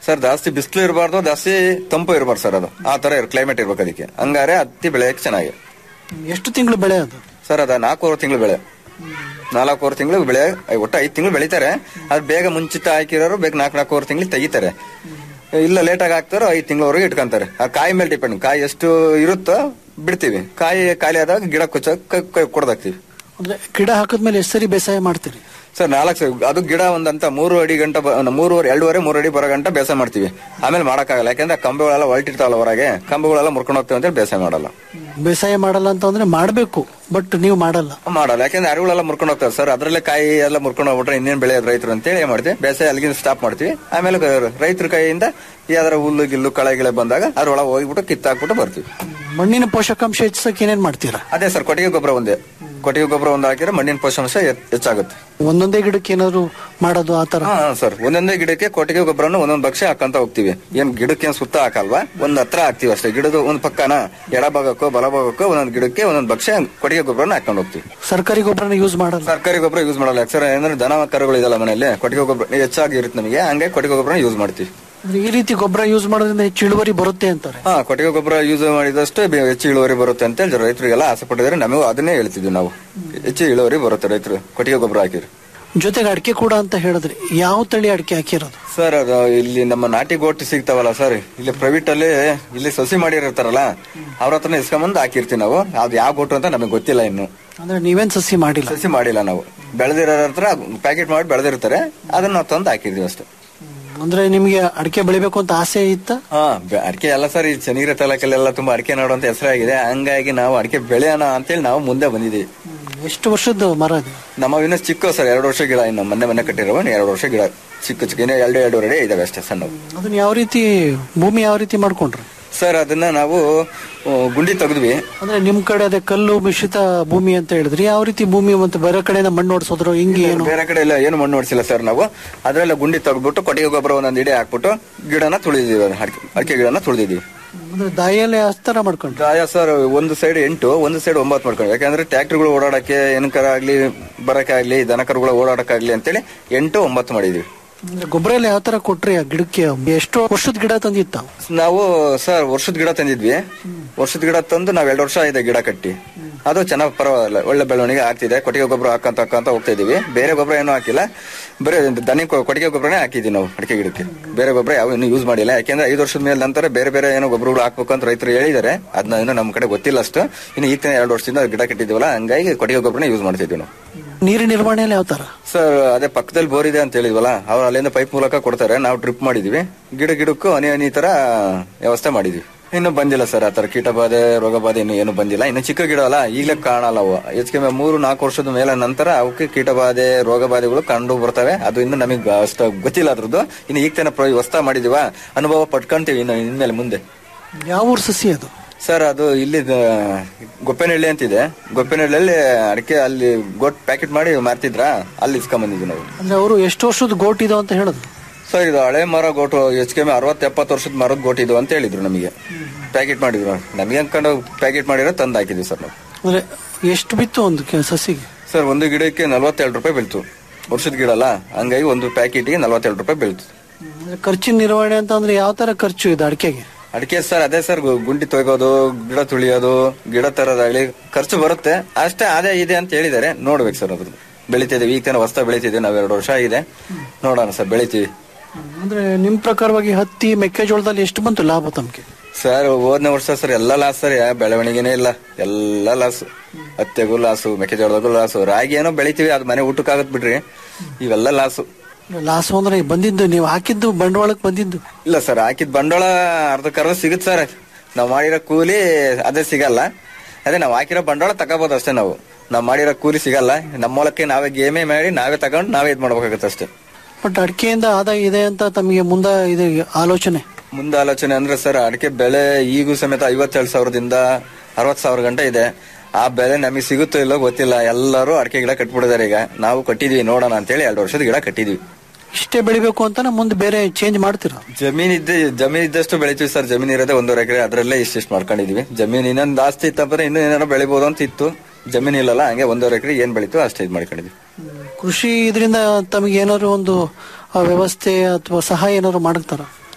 ಸರ್ ಜಾಸ್ತಿ ಬಿಸಿಲು ಇರಬಾರ್ದು ಜಾಸ್ತಿ ತಂಪು ಇರಬಾರ್ದು ಸರ್ ಅದು ಆ ತರ ಕ್ಲೈಮೇಟ್ ಇರ್ಬೇಕು ಅದಕ್ಕೆ ಹಂಗಾರೆ ಹತ್ತಿ ಬೆಳೆಯಕ್ಕೆ ಚೆನ್ನಾಗಿ ಎಷ್ಟು ತಿಂಗಳು ಬೆಳೆ ಅದು ಸರ್ ಅದ ನಾಲ್ಕೂವರೆ ತಿಂಗಳು ಬೆಳೆ ನಾಲ್ಕೂವರೆ ತಿಂಗಳು ಬೆಳೆ ಒಟ್ಟು ಐದು ತಿಂಗಳು ಬೆಳಿತಾರೆ ಅದು ಬೇಗ ಮುಂಚಿತ ಹಾಕಿರೋರು ಬೇಗ ನಾಲ್ಕು ನಾಲ್ಕೂವರೆ ತಿಂಗಳು ತೆಗಿತಾರೆ ಇಲ್ಲ ಲೇಟಾಗಿ ಹಾಕ್ತಾರೋ ಐದು ತಿಂಗಳವರೆಗೆ ಇಟ್ಕೊಂತಾರೆ ಆ ಕಾಯಿ ಮೇಲೆ ಡಿಪೆಂಡ್ ಕಾಯಿ ಎಷ್ಟು ಇರುತ್ತೋ ಬಿಡ್ತೀವಿ ಕಾಯಿ ಖಾಲಿ ಆದಾಗ ಗಿಡ ಕೊಚ್ಚ ಕೊಡ್ದಾಕ್ತಿವಿ ಅಂದ್ರೆ ಗಿಡ ಹಾಕಿದ್ಮೇಲೆ ಎಷ್ಟು ಸರಿ ಬೇಸಾಯ ಮಾಡ್ತೀರಿ ಸರ್ ನಾಲ್ಕು ಸರಿ ಅದು ಗಿಡ ಒಂದಂತ ಮೂರು ಅಡಿ ಗಂಟ ಬ- ಮೂರುವರೆ ಎರಡೂವರೆ ಮೂರು ಅಡಿ ಬರೋ ಗಂಟ ಬೇಸಾಯ ಮಾಡ್ತೀವಿ ಆಮೇಲೆ ಮಾಡಕ್ಕಾಗಲ್ಲ ಯಾಕಂದ್ರೆ ಆ ಕಂಬಗಳೆಲ್ಲ ಹೊಲ್ಟಿರ್ತಾವಲ್ಲ ಹೊರಗೆ ಕಂಬಗಳೆಲ್ಲ ಮುರ್ಕೊಂಡು ಹೋಗ್ತೇವೆ ಅಂತೇಳಿ ಬೇಸಾಯ ಮಾಡಲ್ಲ ಬೇಸಾಯ ಮಾಡಲ್ಲ ಅಂತಂದ್ರೆ ಮಾಡಬೇಕು ಬಟ್ ನೀವು ಮಾಡಲ್ಲ ಮಾಡಲ್ಲ ಯಾಕಂದ್ರೆ ಅರಿವುಗಳೆಲ್ಲ ಮುರ್ಕೊಂಡು ಹೋಗ್ತಾವೆ ಸರ್ ಅದ್ರಲ್ಲೇ ಕಾಯಿ ಎಲ್ಲ ಮುರ್ಕೊಂಡು ಹೋಗ್ಬಿಟ್ರೆ ಇನ್ನೇನ್ ಬೆಳೆಯೋದು ರೈತರು ಅಂತೇಳಿ ಏನ್ ಮಾಡ್ತೀವಿ ಬೇಸಾಯ ಅಲ್ಲಿಗೆ ಸ್ಟಾಪ್ ಮಾಡ್ತೀವಿ ಆಮೇಲೆ ರೈತರ ಕೈಯಿಂದ ಯಾವ್ದಾರ ಹುಲ್ಲು ಗಿಲ್ಲು ಕಳೆ ಗಿಳೆ ಬಂದಾಗ ಅದ್ರೊಳಗೆ ಹೋಗ್ಬಿಟ್ಟು ಕಿತ್ತಾಕ್ಬಿಟ್ಟು ಬರ್ತೀವಿ ಮಣ್ಣಿನ ಪೋಷಕಾಂಶ ಹೆಚ್ಚಿಸಕ್ಕೆ ಏನೇನ್ ಮಾಡ್ತೀರಾ ಅದೇ ಸರ್ ಕೊಟ್ಟಿಗೆ ಗೊಬ್ಬರ ಒಂದೇ ಕೊಟ್ಟಿಗೆ ಗೊಬ್ಬರ ಒಂದು ಹಾಕಿದ್ರೆ ಮಣ್ಣಿನ ಪೋಷಕಾಂಶ ಹೆಚ್- ಹೆಚ್ಚಾಗುತ್ತೆ ಒಂದೊಂದೇ ಗಿಡಕ್ಕೆ ಏನಾದ್ರು ಮಾಡೋದು ಆತರ ಹಾ ಸರ್ ಒಂದೊಂದೇ ಗಿಡಕ್ಕೆ ಕೊಟ್ಟಿಗೆ ಗೊಬ್ಬರನ ಒಂದೊಂದ್ ಭಕ್ಷ್ಯ ಹಾಕಂತ ಹೋಗ್ತೀವಿ ಏನ್ ಗಿಡಕ್ಕೆ ಏನ್ ಸುತ್ತ ಹಾಕಲ್ವಾ ಒಂದ್ ಹತ್ರ ಹಾಕ್ತಿವಿ ಅಷ್ಟೇ ಗಿಡದ ಒಂದ್ ಪಕ್ಕನ ಎಡ ಭಾಗಕ್ಕೋ ಬಲ ಭಾಗಕ್ಕೋ ಒಂದೊಂದ್ ಗಿಡಕ್ಕೆ ಒಂದೊಂದ್ ಭಕ್ಷ್ಯ ಕೊಟ್ಟಿಗೆ ಗೊಬ್ಬರನ ಹಾಕೊಂಡು ಹೋಗ್ತೀವಿ ಸರ್ಕಾರಿ ಗೊಬ್ಬರನ ಯೂಸ್ ಮಾಡಲ್ಲ ಸರ್ಕಾರಿ ಗೊಬ್ಬರ ಯೂಸ್ ಮಾಡಲ್ಲ ಸರ್ ಏನಂದ್ರೆ ದನ ಕರುಗಳು ಇದಲ್ಲ ಮನೆಯಲ್ಲಿ ಕೊಟ್ಟಿಗೆ ಗೊಬ್ಬರ ಹೆಚ್ಚಾಗಿ ಇರುತ್ತೆ ನಮಗೆ ಹಂಗೆ ಕೊಟ್ಟಿಗೆ ಗೊಬ್ಬರ ಯೂಸ್ ಮಾಡ್ತೀವಿ ಅಂದ್ರೆ ಈ ರೀತಿ ಗೊಬ್ಬರ ಯೂಸ್ ಮಾಡೋದ್ರಿಂದ ಹೆಚ್ಚು ಇಳುವರಿ ಬರುತ್ತೆ ಅಂತಾರೆ ಹಾ ಕೊಟ್ಟಿಗೆ ಗೊಬ್ಬರ ಯೂಸ್ ಮಾಡಿದಷ್ಟು ಬೆ- ಹೆಚ್ಚು ಇಳುವರಿ ಬರುತ್ತೆ ಅಂತ ಹೇಳಿ ರೈತರಿಗೆಲ್ಲ ಆಸೆ ಪಟ್ಟಿದ್ರೆ ನಮಗೂ ಅದನ್ನೇ ಹೇಳ್ತಿದ್ವಿ ನಾವು ಹೆಚ್ಚು ಇಳುವರಿ ಬರುತ್ತೆ ರೈತರು ಕೊಟ್ಟಿಗೆ ಗೊಬ್ಬರ ಹಾಕಿರಿ ಜೊತೆಗೆ ಅಡಿಕೆ ಕೂಡ ಅಂತ ಹೇಳಿದ್ರಿ ಯಾವ ತಳಿ ಅಡಿಕೆ ಹಾಕಿರೋದು ಸರ್ ಅದು ಇಲ್ಲಿ ನಮ್ಮ ನಾಟಿ ಗೋಟಿ ಸಿಗ್ತಾವಲ್ಲ ಸರ್ ಇಲ್ಲಿ ಪ್ರೈವೇಟ್ ಅಲ್ಲಿ ಇಲ್ಲಿ ಸಸಿ ಮಾಡಿರ್ತಾರಲ್ಲ ಅವ್ರ ಹತ್ರನೇ ಇಸ್ಕೊಂಬಂದು ಹಾಕಿರ್ತೀವಿ ನಾವು ಅದು ಯಾವ ಗೋಟು ಅಂತ ನಮಗೆ ಗೊತ್ತಿಲ್ಲ ಇನ್ನು ಅಂದ್ರೆ ನೀವೇನ್ ಸಸಿ ಮಾಡಿಲ್ಲ ಸಸಿ ಮಾಡಿಲ್ಲ ನಾವು ಬೆಳೆದಿರೋ ಹತ್ರ ಪ್ಯಾಕೆಟ್ ಮಾಡಿ ಬೆಳೆದಿರ್ತಾರೆ ಅದನ್ನ ನಾವು ತಂದು ಹಾಕಿದ್ವಿ ಅಷ್ಟೇ ಅಂದ್ರೆ ನಿಮ್ಗೆ ಅಡಿಕೆ ಬೆಳಿಬೇಕು ಅಂತ ಆಸೆ ಇತ್ತ ಹಾ ಬೆ- ಅಡಿಕೆ ಎಲ್ಲ ಸರ್ ಈ ಚನ್ನಗಿರಿ ತಾಲೂಕಲ್ಲೆಲ್ಲ ತುಂಬಾ ಅಡಿಕೆ ನೋಡುವಂತ ಹೆಸರಾಗಿದೆ ಹಂಗಾಗಿ ನಾವು ಅಡಿಕೆ ಬೆಳೆಯೋಣ ಅಂತೇಳಿ ನಾವು ಮುಂದೆ ಬಂದಿದ್ದೀವಿ ಎಷ್ಟು ವರ್ಷದ ಮರ ಅದು ನಮ್ಮ ಇನ್ನು ಚಿಕ್ಕ ಸರ್ ಎರಡು ವರ್ಷ ಗಿಡ ಇನ್ನು ಮೊನ್ನೆ ಮೊನ್ನೆ ಕಟ್ಟಿರುವ ಎರಡು ವರ್ಷ ಗಿಡ ಚಿಕ್ಕ ಚಿಕ್ಕ ಇನ್ನು ಎರಡು ಎರಡು ಅಡಿ ಇದಾವೆ ಅಷ್ಟೇ ಸಣ್ಣವು ಅದನ್ನ ಯಾವ ರೀತಿ ಭೂಮಿ ಯಾವ ರೀತಿ ಮಾಡ್ಕೊಂಡ್ರಿ ಸರ್ ಅದನ್ನ ನಾವು ಆ, ಗುಂಡಿ ತೆಗೆದ್ವಿ ಅಂದ್ರೆ ನಿಮ್ ಕಡೆ ಅದೇ ಕಲ್ಲು ಮಿಶ್ರಿತ ಭೂಮಿ ಅಂತ ಹೇಳಿದ್ರಿ ಯಾವ ರೀತಿ ಭೂಮಿ ಮತ್ತೆ ಬೇರೆ ಕಡೆಯಿಂದ ಮಣ್ಣು ಓಡಿಸೋದ್ರು ಹಿಂಗೆ ಏನು ಬೇರೆ ಕಡೆ ಎಲ್ಲ ಏನು ಮಣ್ಣು ಹೊಡ್ಸಿಲ್ಲ ಸರ್ ನಾವು ಅದ್ರೆಲ್ಲ ಗುಂಡಿ ತೆಗೆದ್ಬಿಟ್ಟು ಕೊಟ್ಟಿಗೆ ಗೊಬ್ಬರ ಒಂದೊಂದು ಇಡೆ ಹಾಕ್ಬಿಟ್ಟು ಗಿಡನ ತುಳಿದೀವಿ ಅದು ಅಡಿಕೆ ಅಡಿಕೆ ಗಿಡನ ತುಳಿದಿದ್ದೀವಿ ಅಂದ್ರೆ ದಾಯಿಯಲ್ಲೇ ಅಸ್ತರ ಮಾಡ್ಕೊಂಡ್ರಿ ಗಾಯ ಸರ್ ಒಂದು ಸೈಡ್ ಎಂಟು ಒಂದು ಸೈಡ್ ಒಂಬತ್ತು ಮಾಡ್ಕೊಂಡು ಯಾಕಂದ್ರೆ ಟ್ರ್ಯಾಕ್ಟರ್ಗಳು ಓಡಾಡಕ್ಕೆ ಏನಕರ ಆಗ್ಲಿ ಬರಕ್ಕೆ ಆಗ್ಲಿ ದನಕರುಗಳು ಓಡಾಡಕ್ಕಾಗ್ಲಿ ಅಂತೇಳಿ ಎಂಟು ಒಂಬತ್ತು ಮಾಡಿದೀವಿ ಅಂದ್ರೆ ಗೊಬ್ಬರ ಎಲ್ಲ ಯಾವ ತರ ಕೊಟ್ರಿ ಆ ಗಿಡಕ್ಕೆ ಎಷ್ಟು ವರ್ಷದ ಗಿಡ ತಂದಿತ್ತ ನಾವು ಸರ್ ವರ್ಷದ ಗಿಡ ತಂದಿದ್ವಿ ವರ್ಷದ ಗಿಡ ತಂದು ನಾವ್ ಎರಡು ವರ್ಷ ಆಗಿದೆ ಗಿಡ ಕಟ್ಟಿ ಅದು ಚೆನ್ನಾಗಿ ಪರವಾಗಿಲ್ಲ ಒಳ್ಳೆ ಬೆಳವಣಿಗೆ ಆಗ್ತಿದೆ ಕೊಟ್ಟಿಗೆ ಗೊಬ್ಬರ ಹಾಕಂತ ಹಾಕಂತ ಹೋಗ್ತಾ ಇದೀವಿ ಬೇರೆ ಗೊಬ್ಬರ ಏನೂ ಹಾಕಿಲ್ಲ ಬರೀ ದನಿ ಕೊ- ಕೊಟ್ಟಿಗೆ ಗೊಬ್ಬರನೇ ಹಾಕಿದ್ವಿ ನಾವು ಅಡಿಕೆ ಗಿಡಕ್ಕೆ ಬೇರೆ ಗೊಬ್ಬರ ಯಾವ ಇನ್ನೂ ಯೂಸ್ ಮಾಡಿಲ್ಲ ಯಾಕೆಂದ್ರೆ ಐದು ವರ್ಷದ ಮೇಲೆ ನಂತರ ಬೇರೆ ಬೇರೆ ಏನೋ ಗೊಬ್ಬರಗಳು ಹಾಕ್ಬೇಕು ಅಂತ ರೈತರು ಹೇಳಿದ್ದಾರೆ ಅದನ್ನ ಇನ್ನೂ ನಮ್ಮ ಕಡೆ ಗೊತ್ತಿಲ್ಲ ಅಷ್ಟು ಇನ್ನು ಈಗ ತಾನೇ ಎರಡು ವರ್ಷದಿಂದ ಗಿಡ ಕಟ್ಟಿದ್ದೀವಲ್ಲ ಹಂಗಾಗಿ ಕೊಟ್ಟಿಗೆ ಗೊಬ್ಬರನೇ ಯೂಸ್ ಮಾಡ್ತಿದ್ವಿ ನಾವು ನೀರಿನ ನಿರ್ವಹಣೆ ಎಲ್ಲ ಯಾವ ತರ ಸರ್ ಅದೇ ಪಕ್ಕದಲ್ಲಿ ಬೋರ್ ಇದೆ ಅಂತ ಹೇಳಿದ್ವಲ್ಲ ಅವ್ರು ಅಲ್ಲಿಂದ ಪೈಪ್ ಮೂಲಕ ಕೊಡ್ತಾರೆ ನಾವು ಡ್ರಿಪ್ ಮಾಡಿದೀವಿ ಗಿಡ ಗಿಡಕ್ಕೂ ಹನಿ ಹನಿ ತರ ವ್ಯವಸ್ಥೆ ಮಾಡಿದ್ವಿ ಇನ್ನು ಬಂದಿಲ್ಲ ಸರ್ ಆತರ ಕೀಟಬಾಧೆ ರೋಗಬಾಧೆ ಇನ್ನು ಏನು ಬಂದಿಲ್ಲ ಇನ್ನು ಚಿಕ್ಕ ಗಿಡ ಅಲ್ಲ ಈಗಲೇ ಕಾಣಲ್ಲ ಅವು ಹೆಚ್ಚು ಕಮ್ಮಿ ಮೂರು ನಾಲ್ಕು ವರ್ಷದ ಮೇಲೆ ನಂತರ ಅವಕ್ಕೆ ಕೀಟಬಾಧೆ ರೋಗಬಾಧೆಗಳು ಕಂಡು ಬರ್ತವೆ ಅದು ಇನ್ನು ನಮಗೆ ಅಷ್ಟು ಗೊತ್ತಿಲ್ಲ ಅದ್ರದ್ದು ಇನ್ನು ಈಗ ತಾನೇ ವ್ಯವಸ್ಥೆ ಮಾಡಿದೀವ ಅನುಭವ ಪಟ್ಕೊಂತೀವಿ ಇನ್ನು ಇನ್ಮೇಲೆ ಮುಂದೆ ಯಾವ ಊರ್ ಸಸಿ ಅದು ಸರ್ ಅದು ಇಲ್ಲಿ ದ- ಗೊಪ್ಪೆನಹಳ್ಳಿ ಅಂತಿದೆ ಗೊಪ್ಪೆನಹಳ್ಳಿಯಲ್ಲಿ ಅಡಿಕೆ ಅಲ್ಲಿ ಗೋಟ್ ಪ್ಯಾಕೆಟ್ ಮಾಡಿ ಮಾರ್ತಿದ್ರ ಅಲ್ಲಿ ಇಸ್ಕೊಂಡ್ ಬಂದಿದ್ವಿ ನಾವು ಅಂದ್ರೆ ಅವರು ಎಷ್ಟು ವರ್ಷದ ಗೋಟ್ ಇದು ಅಂತ ಹೇಳಿದ್ರು ಸರ್ ಇದು ಹಳೆ ಮರ ಗೋಟು ಹೆಚ್ಚು ಕಮ್ಮಿ ಅರವತ್ತು ಎಪ್ಪತ್ತು ವರ್ಷದ ಮರದ ಗೋಟ್ ಇದು ಅಂತ ಹೇಳಿದ್ರು ನಮಗೆ ಪ್ಯಾಕೆಟ್ ಮಾಡಿದ್ರು ನಮಗೆ ಅನ್ಕೊಂಡು ಪ್ಯಾಕೆಟ್ ಮಾಡಿರೋ ತಂದು ಹಾಕಿದ್ವಿ ಸರ್ ನಾವು ಅಂದ್ರೆ ಎಷ್ಟು ಬಿತ್ತು ಒಂದು ಕೆ- ಸಸಿಗೆ ಸರ್ ಒಂದು ಗಿಡಕ್ಕೆ ನಲ್ವತ್ತೆರಡು ರೂಪಾಯಿ ಬೀಳ್ತು ವರ್ಷದ ಗಿಡ ಅಲ್ಲ ಹಂಗಾಗಿ ಒಂದು ಪ್ಯಾಕೆಟ್ಗೆ ನಲ್ವತ್ತೆರಡು ರೂಪಾಯಿ ಬೀಳ್ತು ಅಂದ್ರೆ ಖರ್ಚಿನ ನಿರ್ವಹಣೆ ಅಂತ ಅಂದ್ರೆ ಯಾವ ತರ ಖರ್ಚು ಇದೆ ಅಡಿಕೆಗೆ ಅಡಿಕೆ ಸರ್ ಅದೇ ಸರ್ ಗು- ಗುಂಡಿ ತೊಯ್ಗೋದು ಗಿಡ ತುಳಿಯೋದು ಗಿಡ ತರೋದಾಗ್ಲಿ ಖರ್ಚು ಬರುತ್ತೆ ಅಷ್ಟೇ ಆದಾಯ ಇದೆ ಅಂತ ಹೇಳಿದ್ದಾರೆ ನೋಡ್ಬೇಕು ಸರ್ ಅದ್ರದ್ದು ಬೆಳಿತಿದ್ದೀವಿ ಈಗ ತಾನೇ ಹೊಸ್ತಾ ಬೆಳಿತಿದ್ದೀವಿ ನಾವ್ ಎರಡು ವರ್ಷ ಆಗಿದೆ ನೋಡೋಣ ಸರ್ ಬೆಳಿತೀವಿ ಅಂದ್ರೆ ನಿಮ್ ಪ್ರಕಾರವಾಗಿ ಹತ್ತಿ ಮೆಕ್ಕೆಜೋಳದಲ್ಲಿ ಎಷ್ಟು ಬಂತು ಲಾಭ ತಮ್ಗೆ ಸರ್ ಹೋದ್ನೇ ವರ್ಷ ಸರ್ ಎಲ್ಲ ಲಾಸ್ ಸರ್ ಯಾ ಬೆಳವಣಿಗೆನೇ ಇಲ್ಲ ಎಲ್ಲ ಲಾಸ್ ಹತ್ತೆಗೂ ಲಾಸು ಮೆಕ್ಕೆಜೋಳದಾಗೂ ಲಾಸು ರಾಗಿ ಏನೋ ಬೆಳಿತೀವಿ ಅದು ಮನೆ ಊಟಕ್ಕಾಗತ್ ಬಿಡ್ರಿ ಇವೆಲ್ಲ ಲಾಸು ಲಾಸ್ ಅಂದ್ರೆ ಬಂದಿದ್ದು ನೀವು ಹಾಕಿದ್ದು ಬಂಡವಾಳಕ್ಕೆ ಬಂದಿದ್ದು ಇಲ್ಲ ಸರ್ ಹಾಕಿದ ಬಂಡವಾಳ ಅರ್ಧಕ್ಕರ್ಧ ಸಿಗುತ್ತೆ ಸರ್ ನಾವು ಮಾಡಿರೋ ಕೂಲಿ ಅದೇ ಸಿಗಲ್ಲ ಅದೇ ನಾವು ಹಾಕಿರೋ ಬಂಡವಾಳ ತಗೋಬಹುದು ಅಷ್ಟೇ ನಾವು ನಾವು ಮಾಡಿರೋ ಕೂಲಿ ಸಿಗಲ್ಲ ನಮ್ಮ ಮೂಲಕ್ಕೆ ನಾವೇ ಗೇಮೇ ಮಾಡಿ ನಾವೇ ತಗೊಂಡು ನಾವೇ ಇದು ಮಾಡ್ಬೇಕಾಗತ್ತೆ ಅಷ್ಟೇ ಬಟ್ ಅಡಿಕೆಯಿಂದ ಆದಾಯ ಇದೆ ಅಂತ ತಮಗೆ ಮುಂದೆ ಇದು ಆಲೋಚನೆ ಮುಂದೆ ಆಲೋಚನೆ ಅಂದ್ರೆ ಸರ್ ಅಡಿಕೆ ಬೆಲೆ ಈಗೂ ಸಮೇತ ಐವತ್ತೇಳು ಸಾವಿರದಿಂದ ಅರವತ್ ಸಾವಿರ ಗಂಟೆ ಇದೆ ಆ ಬೆಲೆ ನಮಗೆ ಸಿಗುತ್ತೋ ಇಲ್ಲೋ ಗೊತ್ತಿಲ್ಲ ಎಲ್ಲರೂ ಅಡಿಕೆ ಗಿಡ ಕಟ್ಬಿಡಿದಾರೆ ಈಗ ನಾವು ಕಟ್ಟಿದ್ವಿ ನೋಡೋಣ ಅಂತೇಳಿ ಎರಡು ವರ್ಷದ ಗಿಡ ಕಟ್ಟಿದ್ವಿ ಇಷ್ಟೇ ಬೆಳಿಬೇಕು ಅಂತ ಮುಂದೆ ಬೇರೆ ಚೇಂಜ್ ಮಾಡ್ತೀರಾ ಜಮೀನ್ ಇದ್ದ ಜಮೀನ್ ಇದ್ದಷ್ಟು ಬೆಳಿತೀವಿ ಸರ್ ಜಮೀನ್ ಇರೋದೇ ಒಂದೂವರೆ ಎಕರೆ ಅದರಲ್ಲೇ ಇಷ್ಟಿಷ್ಟು ಮಾಡ್ಕೊಂಡಿದೀವಿ ಜಮೀನ್ ಇನ್ನೊಂದು ಜಾಸ್ತಿ ಇತ್ತಂದ್ರೆ ಇನ್ನೂ ಏನಾರ ಬೆಳಿಬೋದು ಅಂತ ಇತ್ತು ಜಮೀನ್ ಇಲ್ಲಲ್ಲ ಹಂಗೆ ಒಂದೂವರೆ ಎಕರೆ ಏನ್ ಬೆಳಿತು ಅಷ್ಟೇ ಇದು ಮಾಡ್ಕೊಂಡಿದ್ವಿ ಕೃಷಿ ಇದರಿಂದ ತಮಗೆ ಏನಾದ್ರು ಒಂದು ಆ, ವ್ಯವಸ್ಥೆ ಅಥವಾ ಸಹಾಯ ಏನಾದ್ರು ಮಾಡ್ತಾರ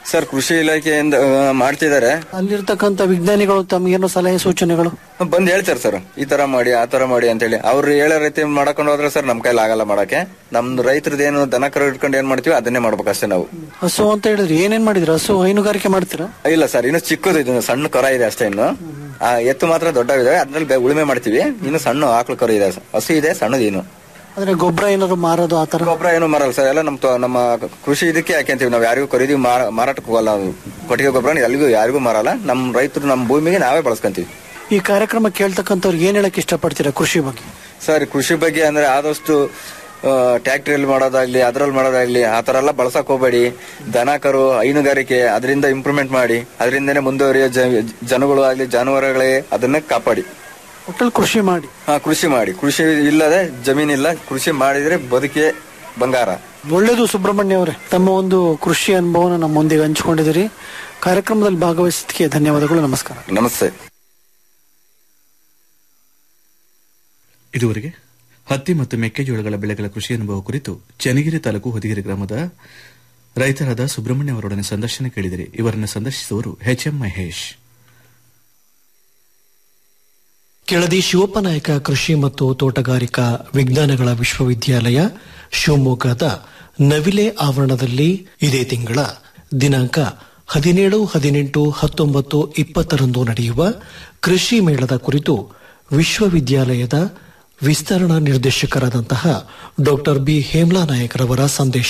ಸರ್ ಕೃಷಿ ಇಲಾಖೆಯಿಂದ ಆ, ಮಾಡ್ತಿದ್ದಾರೆ ಅಲ್ಲಿರ್ತಕ್ಕಂಥ ವಿಜ್ಞಾನಿಗಳು ತಮಗೇನೋ ಸಲಹೆ ಸೂಚನೆಗಳು ಬಂದ್ ಹೇಳ್ತಾರೆ ಸರ್ ಈ ತರ ಮಾಡಿ ಆ ತರ ಮಾಡಿ ಅಂತ ಹೇಳಿ ಅವ್ರು ಹೇಳೋ ರೀತಿ ಮಾಡ್ಕೊಂಡು ಹೋದ್ರೆ ಸರ್ ನಮ್ ಕೈಲಿ ಆಗಲ್ಲ ಮಾಡಕ್ಕೆ ನಮ್ದು ರೈತರದೇನು ದನ ಕರು ಇಟ್ಕೊಂಡು ಏನ್ ಮಾಡ್ತೀವಿ ಅದನ್ನೇ ಮಾಡ್ಬೇಕಷ್ಟೇ ನಾವು ಹಸು ಅಂತ ಹೇಳಿದ್ರೆ ಏನೇನ್ ಮಾಡಿದ್ರ ಹಸು ಹೈನುಗಾರಿಕೆ ಮಾಡ್ತೀರಾ ಇಲ್ಲ ಸರ್ ಇನ್ನು ಚಿಕ್ಕದು ಇದು ಸಣ್ಣ ಕರ ಇದೆ ಅಷ್ಟೇ ಇನ್ನು ಆ ಎತ್ತು ಮಾತ್ರ ದೊಡ್ಡವಿದಾವೆ ಅದ್ರಲ್ಲಿ ಬೆ- ಉಳುಮೆ ಮಾಡ್ತೀವಿ ಇನ್ನು ಸಣ್ಣ ಆಕಳು ಕರು ಇದೆ ಹಸು ಇದೆ ಸಣ್ಣದು ಇನ್ನು ಅಂದ್ರೆ ಗೊಬ್ಬರ ಏನಾದ್ರು ಮಾರೋದು ಆತರ ಗೊಬ್ಬರ ಏನು ಮಾರಲ್ಲ ಸರ್ ಎಲ್ಲ ನಮ್ ತ- ನಮ್ಮ ಕೃಷಿ ಇದಕ್ಕೆ ಹಾಕ್ಯಂತೀವಿ ನಾವು ಯಾರಿಗೂ ಖರೀದಿ ಮಾರ- ಮಾರಾಟಕ್ಕೆ ಹೋಗಲ್ಲ ನಾವು. ಕೊಟ್ಟಿಗೆ ಗೊಬ್ಬರ ಎಲ್ಲಿಗೂ ಯಾರಿಗೂ ಮಾರಲ್ಲ ನಮ್ ರೈತರು ನಮ್ಮ ಭೂಮಿಗೆ ನಾವೇ ಬಳಸ್ಕೊಂತೀವಿ ಈ ಕಾರ್ಯಕ್ರಮ ಕೇಳ್ತಕ್ಕಂಥವ್ರಿಗೆ ಏನ್ ಹೇಳಕ್ ಇಷ್ಟಪಡ್ತೀರಾ ಕೃಷಿ ಬಗ್ಗೆ ಸರ್ ಕೃಷಿ ಬಗ್ಗೆ ಅಂದ್ರೆ ಆದಷ್ಟು ಟ್ಯಾಕ್ಟ್ರಿಯಲ್ಲಿ ಮಾಡೋದಾಗ್ಲಿ ಅದ್ರಲ್ಲಿ ಮಾಡೋದಾಗ್ಲಿ ಆ ತರ ಎಲ್ಲ ಬಳಸಕ್ ಹೋಗ್ಬೇಡಿ ದನ ಕರು ಹೈನುಗಾರಿಕೆ ಅದರಿಂದ ಇಂಪ್ರೂವ್ಮೆಂಟ್ ಮಾಡಿ ಅದರಿಂದನೇ ಮುಂದುವರಿಯೋ ಜ- ಜನಗಳು ಆಗ್ಲಿ ಜಾನುವಾರುಗಳೇ ಅದನ್ನ ಕಾಪಾಡಿ ಒಟ್ಟಲ್ಲಿ ಕೃಷಿ ಮಾಡಿ ಹಾ ಕೃಷಿ ಮಾಡಿ ಕೃಷಿ ಇಲ್ಲದೆ ಜಮೀನಿಲ್ಲ ಕೃಷಿ ಮಾಡಿದ್ರೆ ಬದುಕೆ ಬಂಗಾರ ಒಳ್ಳೇದು ಸುಬ್ರಹ್ಮಣ್ಯ ಅವರೇ ತಮ್ಮ ಒಂದು ಕೃಷಿ ಅನುಭವನ ನಮ್ಮೊಂದಿಗೆ ಹಂಚಿಕೊಂಡಿದ್ದೀರಿ ಕಾರ್ಯಕ್ರಮದಲ್ಲಿ ಭಾಗವಹಿಸಿದ್ದಕ್ಕೆ ಧನ್ಯವಾದಗಳು ನಮಸ್ಕಾರ ನಮಸ್ತೆ ಇದುವರೆಗೆ ಹತ್ತಿ ಮತ್ತು ಮೆಕ್ಕೆಜೋಳಗಳ ಬೆಳೆಗಳ ಕೃಷಿ ಅನುಭವ ಕುರಿತು ಚನ್ನಗಿರಿ ತಾಲೂಕು ಹೊದಿಗೆರೆ ಗ್ರಾಮದ ರೈತರಾದ ಸುಬ್ರಹ್ಮಣ್ಯ ಅವರೊಡನೆ ಸಂದರ್ಶನ ಕೇಳಿದರೆ ಇವರನ್ನು ಸಂದರ್ಶಿಸುವವರು ಎಚ್ ಎಂ ಮಹೇಶ್ ಕೆಳದಿ ಶಿವಪ್ಪನಾಯಕ ಕೃಷಿ ಮತ್ತು ತೋಟಗಾರಿಕಾ ವಿಜ್ಞಾನಗಳ ವಿಶ್ವವಿದ್ಯಾಲಯ ಶಿವಮೊಗ್ಗದ ನವಿಲೆ ಆವರಣದಲ್ಲಿ ಇದೇ ತಿಂಗಳ ದಿನಾಂಕ ಹದಿನೇಳು ಹದಿನೆಂಟು ಹತ್ತೊಂಬತ್ತು ಇಪ್ಪತ್ತರಂದು ನಡೆಯುವ ಕೃಷಿ ಮೇಳದ ಕುರಿತು ವಿಶ್ವವಿದ್ಯಾಲಯದ ವಿಸ್ತರಣಾ ನಿರ್ದೇಶಕರಾದಂತಹ ಡಾಕ್ಟರ್ ಬಿ ಹೇಮ್ಲಾ ನಾಯಕರವರ ಸಂದೇಶ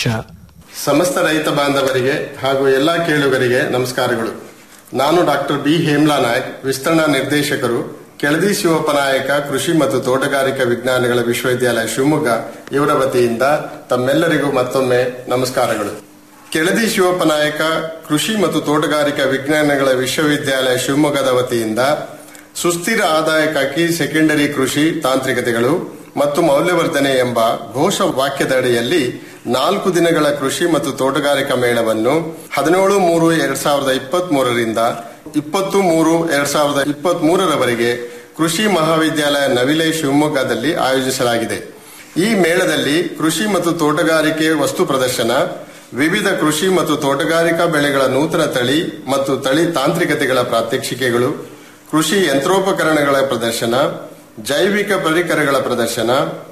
ಸಮಸ್ತ ರೈತ ಬಾಂಧವರಿಗೆ ಹಾಗೂ ಎಲ್ಲಾ ಕೇಳುಗರಿಗೆ ನಮಸ್ಕಾರಗಳು ನಾನು ಡಾಕ್ಟರ್ ಬಿ ಹೇಮ್ಲಾ ನಾಯಕ್ ವಿಸ್ತರಣಾ ನಿರ್ದೇಶಕರು ಕೆಳದಿ ಶಿವಪ್ಪ ನಾಯಕ ಕೃಷಿ ಮತ್ತು ತೋಟಗಾರಿಕಾ ವಿಜ್ಞಾನಗಳ ವಿಶ್ವವಿದ್ಯಾಲಯ ಶಿವಮೊಗ್ಗ ಇವರ ವತಿಯಿಂದ ತಮ್ಮೆಲ್ಲರಿಗೂ ಮತ್ತೊಮ್ಮೆ ನಮಸ್ಕಾರಗಳು ಕೆಳದಿ ಶಿವಪ್ಪ ನಾಯಕ ಕೃಷಿ ಮತ್ತು ತೋಟಗಾರಿಕಾ ವಿಜ್ಞಾನಗಳ ವಿಶ್ವವಿದ್ಯಾಲಯ ಶಿವಮೊಗ್ಗದ ವತಿಯಿಂದ ಸುಸ್ಥಿರ ಆದಾಯಕ್ಕಾಗಿ ಸೆಕೆಂಡರಿ ಕೃಷಿ ತಾಂತ್ರಿಕತೆಗಳು ಮತ್ತು ಮೌಲ್ಯವರ್ಧನೆ ಎಂಬ ಘೋಷ ವಾಕ್ಯದ ಅಡಿಯಲ್ಲಿ ನಾಲ್ಕು ದಿನಗಳ ಕೃಷಿ ಮತ್ತು ತೋಟಗಾರಿಕಾ ಮೇಳವನ್ನು ಹದಿನೇಳು ಮೂರು ಎರಡ್ ಸಾವಿರದ ಇಪ್ಪತ್ತ್ ಮೂರರಿಂದ ಇಪ್ಪತ್ತು ಮೂರು ಎರಡ್ ಸಾವಿರದ ಇಪ್ಪತ್ತ್ ಮೂರರವರೆಗೆ ಕೃಷಿ ಮಹಾವಿದ್ಯಾಲಯ ನವಿಲೆ ಶಿವಮೊಗ್ಗದಲ್ಲಿ ಆಯೋಜಿಸಲಾಗಿದೆ ಈ ಮೇಳದಲ್ಲಿ ಕೃಷಿ ಮತ್ತು ತೋಟಗಾರಿಕೆ ವಸ್ತು ಪ್ರದರ್ಶನ ವಿವಿಧ ಕೃಷಿ ಮತ್ತು ತೋಟಗಾರಿಕಾ ಬೆಳೆಗಳ ನೂತನ ತಳಿ ಮತ್ತು ತಳಿ ತಾಂತ್ರಿಕತೆಗಳ ಪ್ರಾತ್ಯಕ್ಷಿಕೆಗಳು ಕೃಷಿ ಯಂತ್ರೋಪಕರಣಗಳ ಪ್ರದರ್ಶನ ಜೈವಿಕ ಪರಿಕರಗಳ ಪ್ರದರ್ಶನ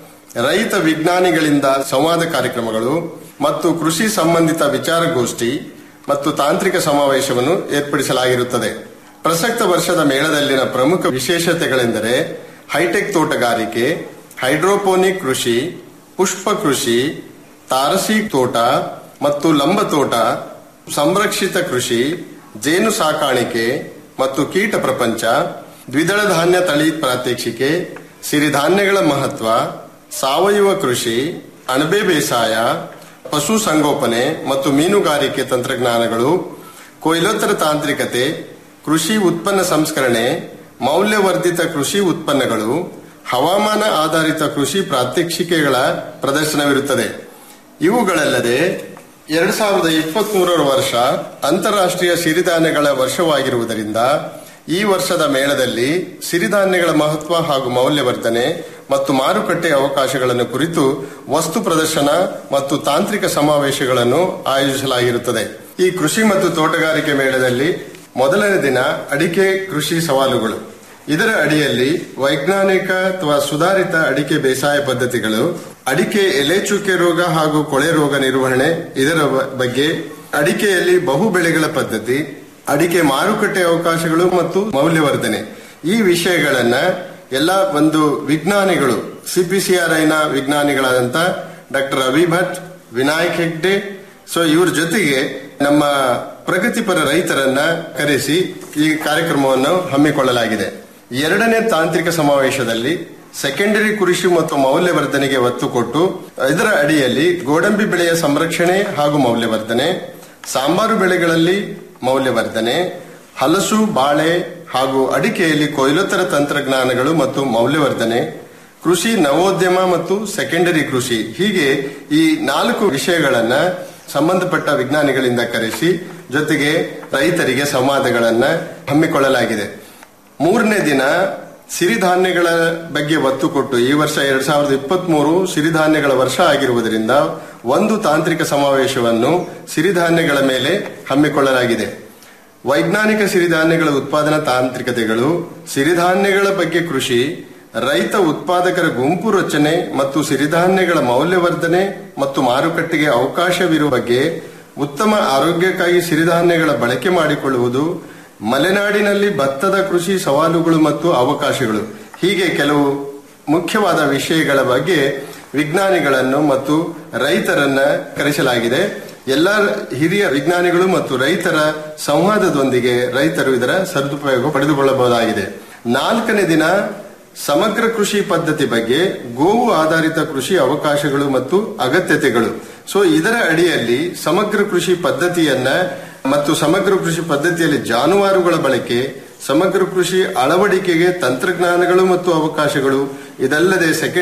ರೈತ ವಿಜ್ಞಾನಿಗಳಿಂದ ಸಂವಾದ ಕಾರ್ಯಕ್ರಮಗಳು ಮತ್ತು ಕೃಷಿ ಸಂಬಂಧಿತ ವಿಚಾರಗೋಷ್ಠಿ ಮತ್ತು ತಾಂತ್ರಿಕ ಸಮಾವೇಶವನ್ನು ಏರ್ಪಡಿಸಲಾಗಿರುತ್ತದೆ ಪ್ರಸಕ್ತ ವರ್ಷದ ಮೇಳದಲ್ಲಿನ ಪ್ರಮುಖ ವಿಶೇಷತೆಗಳೆಂದರೆ ಹೈಟೆಕ್ ತೋಟಗಾರಿಕೆ ಹೈಡ್ರೋಪೋನಿಕ್ ಕೃಷಿ ಪುಷ್ಪ ಕೃಷಿ ತಾರಸಿ ತೋಟ ಮತ್ತು ಲಂಬ ತೋಟ ಸಂರಕ್ಷಿತ ಕೃಷಿ ಜೇನು ಸಾಕಾಣಿಕೆ ಮತ್ತು ಕೀಟ ಪ್ರಪಂಚ ದ್ವಿದಳ ಧಾನ್ಯ ತಳಿ ಪ್ರಾತ್ಯಕ್ಷಿಕೆ ಸಿರಿಧಾನ್ಯಗಳ ಮಹತ್ವ ಸಾವಯವ ಕೃಷಿ ಅಣಬೆ ಬೇಸಾಯ ಪಶು ಸಂಗೋಪನೆ ಮತ್ತು ಮೀನುಗಾರಿಕೆ ತಂತ್ರಜ್ಞಾನಗಳು ಕೊಯ್ಲೋತ್ತರ ತಾಂತ್ರಿಕತೆ ಕೃಷಿ ಉತ್ಪನ್ನ ಸಂಸ್ಕರಣೆ ಮೌಲ್ಯವರ್ಧಿತ ಕೃಷಿ ಉತ್ಪನ್ನಗಳು ಹವಾಮಾನ ಆಧಾರಿತ ಕೃಷಿ ಪ್ರಾತ್ಯಕ್ಷಿಕೆಗಳ ಪ್ರದರ್ಶನವಿರುತ್ತದೆ ಇವುಗಳಲ್ಲದೆ ಎರಡ್ ಸಾವಿರದ ಇಪ್ಪತ್ತ್ ಮೂರರ ವರ್ಷ ಅಂತಾರಾಷ್ಟ್ರೀಯ ಸಿರಿಧಾನ್ಯಗಳ ವರ್ಷವಾಗಿರುವುದರಿಂದ ಈ ವರ್ಷದ ಮೇಳದಲ್ಲಿ ಸಿರಿಧಾನ್ಯಗಳ ಮಹತ್ವ ಹಾಗೂ ಮೌಲ್ಯವರ್ಧನೆ ಮತ್ತು ಮಾರುಕಟ್ಟೆ ಅವಕಾಶಗಳನ್ನು ಕುರಿತು ವಸ್ತು ಪ್ರದರ್ಶನ ಮತ್ತು ತಾಂತ್ರಿಕ ಸಮಾವೇಶಗಳನ್ನು ಆಯೋಜಿಸಲಾಗಿರುತ್ತದೆ ಈ ಕೃಷಿ ಮತ್ತು ತೋಟಗಾರಿಕೆ ಮೇಳದಲ್ಲಿ ಮೊದಲನೇ ದಿನ ಅಡಿಕೆ ಕೃಷಿ ಸವಾಲುಗಳು ಇದರ ಅಡಿಯಲ್ಲಿ ವೈಜ್ಞಾನಿಕ ಅಥವಾ ಸುಧಾರಿತ ಅಡಿಕೆ ಬೇಸಾಯ ಪದ್ಧತಿಗಳು ಅಡಿಕೆ ಎಲೆ ಚುಕ್ಕೆ ರೋಗ ಹಾಗೂ ಕೊಳೆ ರೋಗ ನಿರ್ವಹಣೆ ಇದರ ಬ- ಬಗ್ಗೆ ಅಡಿಕೆಯಲ್ಲಿ ಬಹು ಬೆಳೆಗಳ ಪದ್ಧತಿ ಅಡಿಕೆ ಮಾರುಕಟ್ಟೆ ಅವಕಾಶಗಳು ಮತ್ತು ಮೌಲ್ಯವರ್ಧನೆ ಈ ವಿಷಯಗಳನ್ನ ಎಲ್ಲ ಒಂದು ವಿಜ್ಞಾನಿಗಳು ಸಿಪಿಸಿಆರ್ಐನ ವಿಜ್ಞಾನಿಗಳಾದಂತ ಡಾಕ್ಟರ್ ಅಭಿ ಭಟ್ ವಿನಾಯಕ್ ಹೆಗ್ಡೆ ಸೊ ಇವ್ರ ಜೊತೆಗೆ ನಮ್ಮ ಪ್ರಗತಿಪರ ರೈತರನ್ನ ಕರೆಸಿ ಈ ಕಾರ್ಯಕ್ರಮವನ್ನು ಹಮ್ಮಿಕೊಳ್ಳಲಾಗಿದೆ ಎರಡನೇ ತಾಂತ್ರಿಕ ಸಮಾವೇಶದಲ್ಲಿ ಸೆಕೆಂಡರಿ ಕೃಷಿ ಮತ್ತು ಮೌಲ್ಯವರ್ಧನೆಗೆ ಒತ್ತು ಕೊಟ್ಟು ಇದರ ಅಡಿಯಲ್ಲಿ ಗೋಡಂಬಿ ಬೆಳೆಯ ಸಂರಕ್ಷಣೆ ಹಾಗೂ ಮೌಲ್ಯವರ್ಧನೆ ಸಾಂಬಾರು ಬೆಳೆಗಳಲ್ಲಿ ಮೌಲ್ಯವರ್ಧನೆ ಹಲಸು ಬಾಳೆ ಹಾಗೂ ಅಡಿಕೆಯಲ್ಲಿ ಕೊಯ್ಲೋತ್ತರ ತಂತ್ರಜ್ಞಾನಗಳು ಮತ್ತು ಮೌಲ್ಯವರ್ಧನೆ ಕೃಷಿ ನವೋದ್ಯಮ ಮತ್ತು ಸೆಕೆಂಡರಿ ಕೃಷಿ ಹೀಗೆ ಈ ನಾಲ್ಕು ವಿಷಯಗಳನ್ನ ಸಂಬಂಧಪಟ್ಟ ವಿಜ್ಞಾನಿಗಳಿಂದ ಕರೆಸಿ ಜೊತೆಗೆ ರೈತರಿಗೆ ಸಂವಾದಗಳನ್ನ ಹಮ್ಮಿಕೊಳ್ಳಲಾಗಿದೆ ಮೂರನೇ ದಿನ ಸಿರಿಧಾನ್ಯಗಳ ಬಗ್ಗೆ ಒತ್ತು ಕೊಟ್ಟು ಈ ವರ್ಷ ಎರಡ್ ಸಾವಿರದ ಇಪ್ಪತ್ತ್ ಮೂರು ಸಿರಿಧಾನ್ಯಗಳ ವರ್ಷ ಆಗಿರುವುದರಿಂದ ಒಂದು ತಾಂತ್ರಿಕ ಸಮಾವೇಶವನ್ನು ಸಿರಿಧಾನ್ಯಗಳ ಮೇಲೆ ಹಮ್ಮಿಕೊಳ್ಳಲಾಗಿದೆ ವೈಜ್ಞಾನಿಕ ಸಿರಿಧಾನ್ಯಗಳ ಉತ್ಪಾದನಾ ತಾಂತ್ರಿಕತೆಗಳು ಸಿರಿಧಾನ್ಯಗಳ ಬಗ್ಗೆ ಕೃಷಿ ರೈತ ಉತ್ಪಾದಕರ ಗುಂಪು ರಚನೆ ಮತ್ತು ಸಿರಿಧಾನ್ಯಗಳ ಮೌಲ್ಯವರ್ಧನೆ ಮತ್ತು ಮಾರುಕಟ್ಟೆಗೆ ಅವಕಾಶವಿರುವ ಬಗ್ಗೆ ಉತ್ತಮ ಆರೋಗ್ಯಕ್ಕಾಗಿ ಸಿರಿಧಾನ್ಯಗಳ ಬಳಕೆ ಮಾಡಿಕೊಳ್ಳುವುದು ಮಲೆನಾಡಿನಲ್ಲಿ ಭತ್ತದ ಕೃಷಿ ಸವಾಲುಗಳು ಮತ್ತು ಅವಕಾಶಗಳು ಹೀಗೆ ಕೆಲವು ಮುಖ್ಯವಾದ ವಿಷಯಗಳ ಬಗ್ಗೆ ವಿಜ್ಞಾನಿಗಳನ್ನು ಮತ್ತು ರೈತರನ್ನ ಕರೆಸಲಾಗಿದೆ ಎಲ್ಲ ಹಿರಿಯ ವಿಜ್ಞಾನಿಗಳು ಮತ್ತು ರೈತರ ಸಂವಾದದೊಂದಿಗೆ ರೈತರು ಇದರ ಸದುಪಯೋಗ ಪಡೆದುಕೊಳ್ಳಬಹುದಾಗಿದೆ ನಾಲ್ಕನೇ ದಿನ ಸಮಗ್ರ ಕೃಷಿ ಪದ್ಧತಿ ಬಗ್ಗೆ ಗೋವು ಆಧಾರಿತ ಕೃಷಿ ಅವಕಾಶಗಳು ಮತ್ತು ಅಗತ್ಯತೆಗಳು ಸೊ ಇದರ ಅಡಿಯಲ್ಲಿ ಸಮಗ್ರ ಕೃಷಿ ಪದ್ಧತಿಯನ್ನ ಮತ್ತು ಸಮಗ್ರ ಕೃಷಿ ಪದ್ಧತಿಯಲ್ಲಿ ಜಾನುವಾರುಗಳ ಬಳಕೆ ಸಮಗ್ರ ಕೃಷಿ ಅಳವಡಿಕೆಗೆ ತಂತ್ರಜ್ಞಾನಗಳು ಮತ್ತು ಅವಕಾಶಗಳು ಇದಲ್ಲದೆ ಸೆಕೆಂಡ್